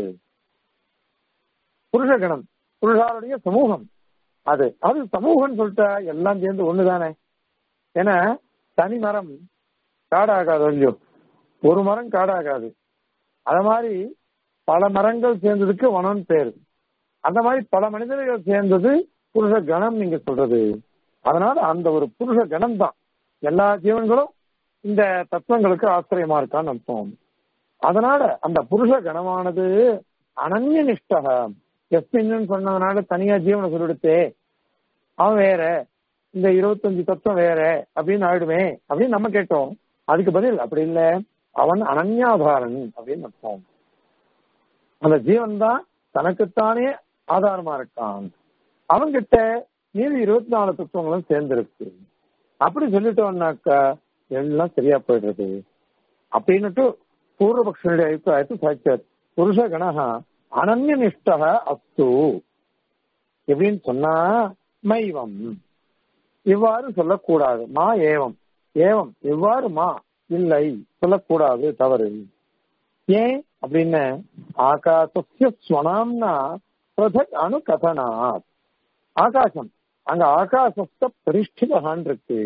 புருஷ கணம் புருஷாருடைய சமூகம் அது அது சமூகம் சொல்லிட்டா எல்லாம் சேர்ந்து ஒண்ணுதானே ஏன்னா தனி மரம் காடாகாது இல்லையோ ஒரு மரம் காடாகாது அத மாதிரி பல மரங்கள் சேர்ந்ததுக்கு வனம் பேரு அந்த மாதிரி பல மனிதர்கள் சேர்ந்தது புருஷ கணம் நீங்க சொல்றது அதனால அந்த ஒரு புருஷ கணம் தான் எல்லா ஜீவன்களும் இந்த தத்துவங்களுக்கு ஆச்சரியமா இருக்கான்னு அர்த்தம் அதனால அந்த புருஷ கணமானது அனன்ய நிஷ்டக எஸ்மின்னு சொன்னதுனால தனியா ஜீவனை சொல்லிடுத்தே அவன் வேற இந்த இருபத்தஞ்சு தத்துவம் வேற அப்படின்னு ஆயிடுமே அப்படின்னு நம்ம கேட்டோம் அதுக்கு பதில் அப்படி இல்ல அவன் அனன்யாதாரன் அப்படின்னு அர்த்தம் அந்த ஜீவன் தான் தனக்குத்தானே ஆதாரமா இருக்கான் அவன்கிட்ட மீதி இருபத்தி நாலு தத்துவங்களும் சேர்ந்திருக்கு அப்படி சொல்லிட்டோம்னாக்கா எல்லாம் சரியா போயிடுறது அப்படின்னுட்டு பூர்வபக்ஷனுடைய அபிப்பிராயத்தை சாய்ச்சார் புருஷ கணகா அனன்ய நிஷ்டக அஸ்து எப்படின்னு சொன்னா மைவம் இவ்வாறு சொல்லக்கூடாது மா ஏவம் ஏவம் இவ்வாறு மா இல்லை சொல்லக்கூடாது தவறு ஏன் அப்படின்னு ஆகாசஸ்ய ஸ்வனாம்னா பிரதக் அணு கதனாத் ஆகாசம் அங்க ஆகாசஸ்த பரிஷ்டிதகான் இருக்கு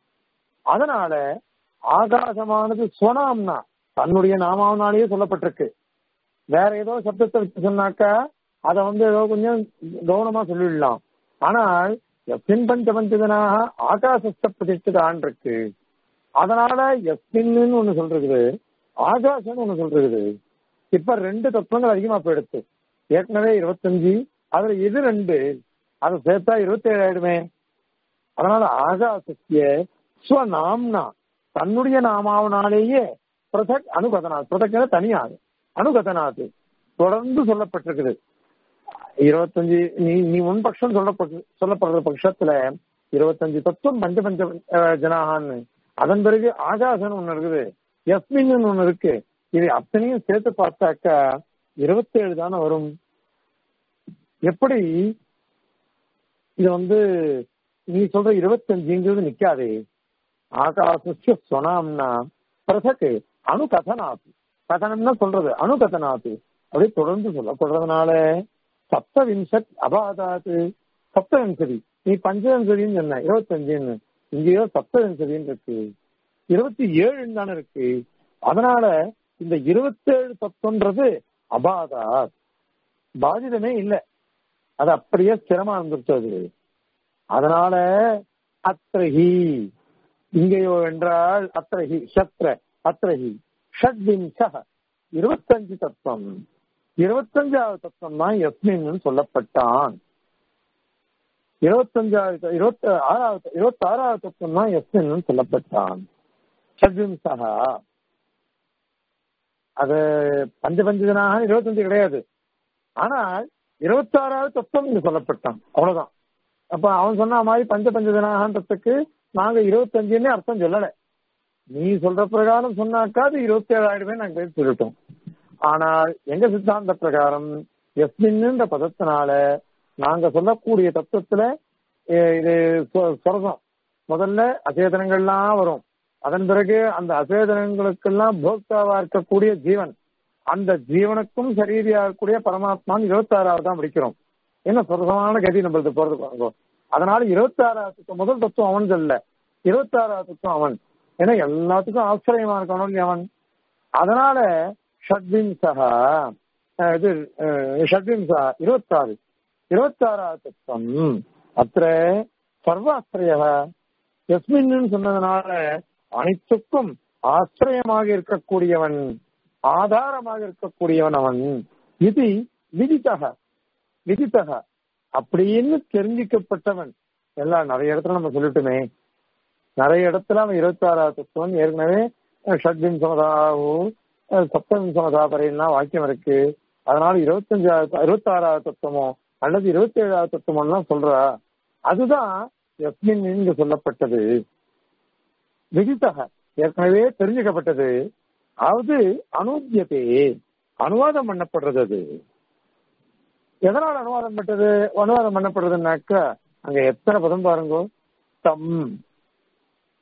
அதனால ஆகாசமானது ஸ்வனாம்னா தன்னுடைய நாமாவனாலேயே சொல்லப்பட்டிருக்கு வேற ஏதோ சப்தத்தை வச்சு சொன்னாக்கா அதை வந்து ஏதோ கொஞ்சம் கவனமா சொல்லிடலாம் ஆனால் எஸ்மின் பஞ்ச பஞ்சதனாக ஆகாசஸ்த பிரதிஷ்டிதான் இருக்கு அதனால எஸ்மின்னு ஒண்ணு சொல்றது ஆகாசம்னு ஒண்ணு சொல்றது இப்ப ரெண்டு தத்துவங்கள் அதிகமா போயிடுச்சு ஏற்கனவே இருபத்தஞ்சு அதுல இது ரெண்டு அதை சேர்த்தா இருபத்தி ஏழு ஆயிடுமே அதனால ஆகாசத்திய ஸ்வநாம்னா தன்னுடைய நாமாவனாலேயே பிரதக் அனுகதனாத் பிரதக்க தனியாது அனுகதனாது தொடர்ந்து சொல்லப்பட்டிருக்குது இருபத்தஞ்சு நீ நீ உன் பட்சம் சொல்லப்பட்டு சொல்லப்படுற பட்சத்துல இருபத்தஞ்சு தத்துவம் பஞ்ச பஞ்ச ஜனாகான்னு அதன் பிறகு ஆகாசன் ஒண்ணு இருக்குது எஸ்மின் ஒண்ணு இருக்கு இது அத்தனையும் சேர்த்து பார்த்தாக்கா இருபத்தேழு தானே வரும் எப்படி இது வந்து நீ சொல்ற இருபத்தஞ்சுங்கிறது நிக்காதே ஆகாசிய சொனாம்னா பிரசக்கு அணு கதனாத்து கதனம்னா சொல்றது அணு கதனாத்து அப்படியே தொடர்ந்து சொல்லப்படுறதுனால சப்தவிம்சத் அபாதாத்து சப்தவிம்சதி நீ பஞ்சவிம்சதின்னு சொன்ன இருபத்தஞ்சுன்னு இங்கேயோ சப்தவிம்சதின்னு இருக்கு இருபத்தி ஏழுன்னு தானே இருக்கு அதனால இந்த இருபத்தேழு தத்துவன்றது அபாதா பாதிதமே இல்லை அது அப்படியே ஸ்திரமா இருந்துருச்சு அது அதனால அத்திரஹி இங்கேயோ என்றால் அத்திரஹி சத்ர அத்திரஹி ஷட்விம்ச இருபத்தஞ்சு தத்துவம் இருபத்தஞ்சாவது தத்துவம் தான் எஸ்மின் சொல்லப்பட்டான் இருபத்தஞ்சாவது இருபத்தி ஆறாவது இருபத்தி ஆறாவது தத்துவம் தான் எஸ்மின் சொல்லப்பட்டான் ஷட்விம்சா அது பஞ்ச பஞ்சஜனாக இருபத்தஞ்சு கிடையாது ஆனால் இருபத்தாறாவது தத்துவம் இங்க சொல்லப்பட்டான் அவ்வளவுதான் அப்ப அவன் சொன்ன மாதிரி பஞ்ச பஞ்சஜனாகன்றதுக்கு நாங்க இருபத்தஞ்சுன்னு அர்த்தம் சொல்லல நீ சொல்ற பிரகாரம் சொன்னாக்கா அது இருபத்தி ஏழாயிரமே நாங்க பேர் சொல்லிட்டோம் ஆனால் எங்க சித்தாந்த பிரகாரம் எஸ்மின்ன்ற பதத்தினால நாங்க சொல்லக்கூடிய தத்துவத்துல இது சொரசம் முதல்ல அச்சேதனங்கள்லாம் வரும் அதன் பிறகு அந்த அச்சேதனங்களுக்கெல்லாம் போக்தாவா இருக்கக்கூடிய ஜீவன் அந்த ஜீவனுக்கும் சரீரியா இருக்கக்கூடிய பரமாத்மான் இருபத்தி ஆறாவது தான் முடிக்கிறோம் என்ன சொரசமான கதி நம்மளுக்கு போறது பாருங்க அதனால இருபத்தி ஆறாவது முதல் தத்துவம் அவன் சொல்ல இருபத்தி ஆறாவது தத்துவம் அவன் ஏன்னா எல்லாத்துக்கும் ஆச்சரியமா இருக்கணும் அவன் அதனால ஷட்விம்சா இது ஷட்விம்சா இருபத்தாறு இருபத்தாறாவது தத்துவம் அத்த சர்வாஸ்திரிய எஸ்மின்னு சொன்னதுனால அனைத்துக்கும் ஆசிரியமாக இருக்கக்கூடியவன் ஆதாரமாக இருக்கக்கூடியவன் அவன் இது விதித்தக விதித்தக அப்படின்னு தெரிஞ்சிக்கப்பட்டவன் எல்லாம் நிறைய இடத்துல நம்ம சொல்லிட்டுமே நிறைய இடத்துல அவன் இருபத்தி ஆறாவது தத்துவம் ஏற்கனவே ஷட்வின் சமதாவோ சப்தவின் சமதாபரையெல்லாம் வாக்கியம் இருக்கு அதனால இருபத்தஞ்சாவது இருபத்தி ஆறாவது தத்துவமோ அல்லது இருபத்தி ஏழாவது தத்துவம்லாம் சொல்றா அதுதான் எஸ்மின் இங்கு சொல்லப்பட்டது விதித்தக ஏற்கனவே தெரிஞ்சுக்கப்பட்டது அது அனுத்தியதே அனுவாதம் பண்ணப்படுறது அது எதனால் அனுவாதம் பட்டது அனுவாதம் பண்ணப்படுறதுனாக்கா அங்க எத்தனை பதம் பாருங்க தம்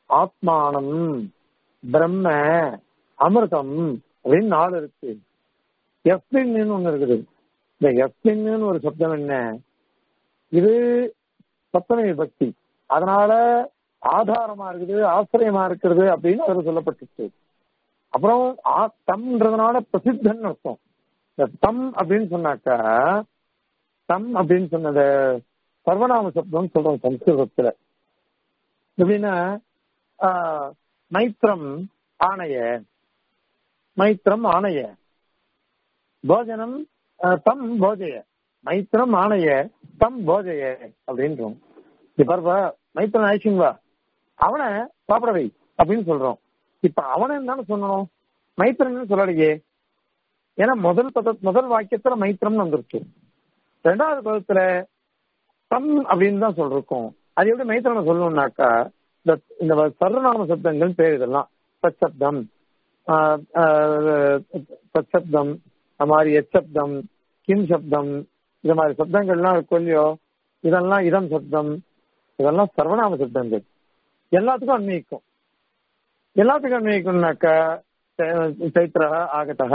ஆத்மானம் பிரம்ம அமிர்தம் அப்படின்னு நாலு இருக்கு எஸ்மின்னு ஒண்ணு இருக்குது இந்த எஸ்மின்னு ஒரு சப்தம் என்ன இது சப்தமி விபக்தி அதனால ஆதாரமா இருக்குது ஆசிரியமா இருக்கிறது அப்படின்னு அதுல சொல்லப்பட்டுச்சு அப்புறம் ஆ- தம்ன்றதுனால பிரசித்தன் அர்த்தம் இந்த தம் அப்படின்னு சொன்னாக்கா தம் அப்படின்னு சொன்னத சர்வநாம சப்தம் சொல்றோம் சம்ஸ்கிருதத்துல எப்படின்னா ஆஹ், மைத்ரம் ஆணைய மைத்ரம் ஆணைய போஜனம் ஆஹ், தம் போஜய மைத்ரம் ஆணைய தம் போஜய அப்படின்றோம் இப்ப பாருப்பா மைத்ரன் ஆயிடுச்சுங்க வா அவனை சாப்பிட வை அப்படின்னு சொல்றோம் இப்ப அவனை தானே சொல்லணும் மைத்திரன் சொல்லலையே ஏன்னா முதல் பத முதல் வாக்கியத்துல மைத்திரம் வந்துருச்சு ரெண்டாவது பதத்துல தம் அப்படின்னு தான் சொல்றோம் அது எப்படி மைத்திரனை சொல்லணும்னாக்கா இந்த இந்த சர்வநாம சப்தங்கள் பேர் இதெல்லாம் சச்சப்தம் ஆஹ், ஆஹ், சச்சப்தம் அது மாதிரி எச்சப்தம் கிம் சப்தம் இது மாதிரி சப்தங்கள்லாம் இருக்கும் இல்லையோ இதெல்லாம் இதம் சப்தம் இதெல்லாம் சர்வநாம சப்தங்கள் எல்லாத்துக்கும் அன்வயிக்கும் எல்லாத்துக்கும் அன்வயிக்கும்னாக்கா சை- சைத்திரः ஆகதः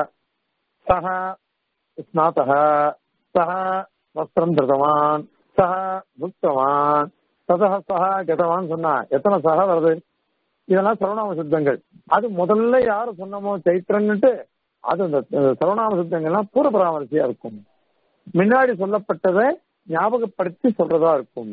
சः ஸ்நாதः சः வஸ்திரம் திருதவான் சः புக்தவான் ததः சः கதவான் சொன்னா எத்தனை சக வருது இதெல்லாம் சர்வநாம சித்தங்கள் அது முதல்ல யாரு சொன்னமோ சைத்திரன்னுட்டு அது அந்த அஹ், சர்வநாம சித்தங்கள்லாம் பூர்வ பராமரிசையா இருக்கும் முன்னாடி சொல்லப்பட்டதை ஞாபகப்படுத்தி சொல்றதா இருக்கும்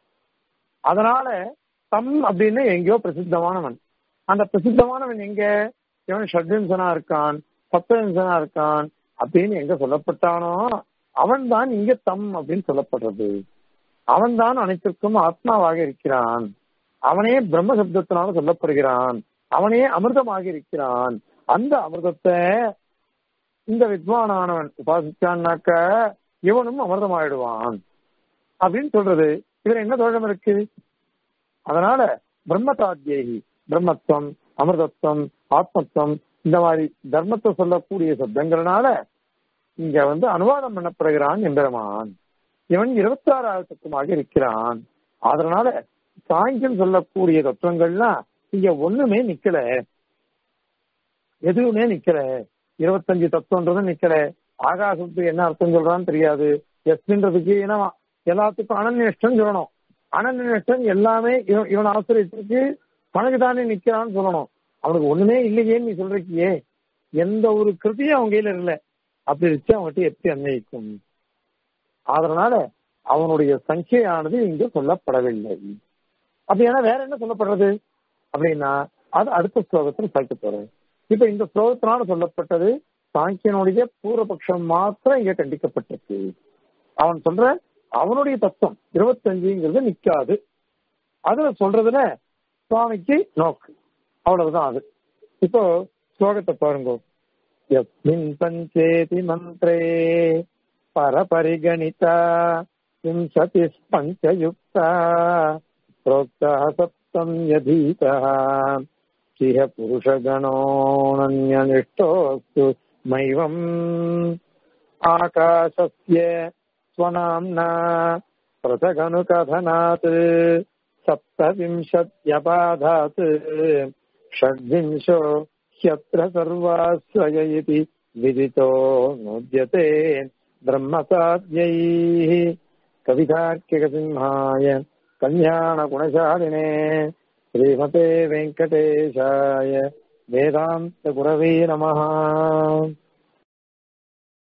அதனால தம் அப்படின்னு எங்கேயோ பிரசித்தமானவன் அந்த பிரசித்தமானவன் எங்க இவன் ஷட்விம்சனா இருக்கான் சப்தவிம்சனா இருக்கான் அப்படின்னு எங்க சொல்லப்பட்டானோ அவன் தான் இங்க தம் அப்படின்னு சொல்லப்படுறது அவன் தான் அனைத்திற்கும் ஆத்மாவாக இருக்கிறான் அவனே பிரம்ம சப்தத்தினால சொல்லப்படுகிறான் அவனே அமிர்தமாக இருக்கிறான் அந்த அமிர்தத்தை இந்த வித்வானானவன் உபாசிச்சான்னாக்க இவனும் அமிர்தமாயிடுவான் அப்படின்னு சொல்றது இதுல என்ன தோஷம் இருக்கு அதனால பிரம்மதாத்யேகி பிரம்மத்துவம் அமிர்தத்துவம் ஆத்மத்துவம் இந்த மாதிரி தர்மத்தை சொல்லக்கூடிய சப்தங்கள்னால இங்க வந்து அனுவாதம் பண்ணப்படுகிறான் எம்பெருமான் இவன் இருபத்தி ஆறாயிரத்துக்குமாக இருக்கிறான் அதனால சாங்கியம் சொல்லக்கூடிய தத்துவங்கள்லாம் இங்க ஒண்ணுமே நிக்கல எதுவுமே நிக்கல இருபத்தஞ்சு தத்துவன்றதும் நிக்கல ஆகாசத்துக்கு என்ன அர்த்தம் சொல்றான்னு தெரியாது எஸ்ன்றதுக்கு ஏன்னா எல்லாத்துக்கும் அனநிஷ்டம் சொல்லணும் அனநிஷ்டம் எல்லாமே இவன் இவன் ஆசிரியத்துக்கு பணக்கு தானே நிக்கிறான்னு சொல்லணும் அவனுக்கு ஒண்ணுமே இல்லையேன்னு நீ சொல்றீக்கியே எந்த ஒரு கிருதியும் அவன் கையில இல்ல அப்படி வச்சு அவன்கிட்ட எப்படி அன்வயிக்கும் அதனால அவனுடைய சங்கையானது இங்கு சொல்லப்படவில்லை அப்படின்னா வேற என்ன சொல்லப்படுறது அப்படின்னா அது அடுத்த ஸ்லோகத்தில் சாய்க்க போறேன் இப்ப இந்த ஸ்லோகத்தினால சொல்லப்பட்டது சாங்கியனுடைய பூர்வபக்ஷம் மாத்திரம் இங்க கண்டிக்கப்பட்டிருக்கு அவன் சொல்ற அவனுடைய தத்துவம் இருபத்தஞ்சுங்கிறது நிக்காது அதுல சொல்றதுல சுவாமிக்கு நோக்கு அவ்வளவுதான் அது இப்போ ஸ்லோகத்தை பாருங்க யஸ்மின் பஞ்சேதி மந்திரே பரபரிகணிதா விம்சதி பஞ்சயுக்தா प्रोक्तः सप्तम् यधीतः किह पुरुषगणोऽनन्यनिष्ठोऽस्तु मैवम् आकाशस्य स्वनाम्ना पृथगनुकथनात् सप्तविंशत्यपाधात् षड्विंशो ह्यत्र सर्वाश्रय इति विदितो नोद्यते ब्रह्मसाद्यैः कवितार्किकसिंहाय कल्याणगुणशालिने श्रीमते वेङ्कटेशाय वेदान्तगुरवे नमः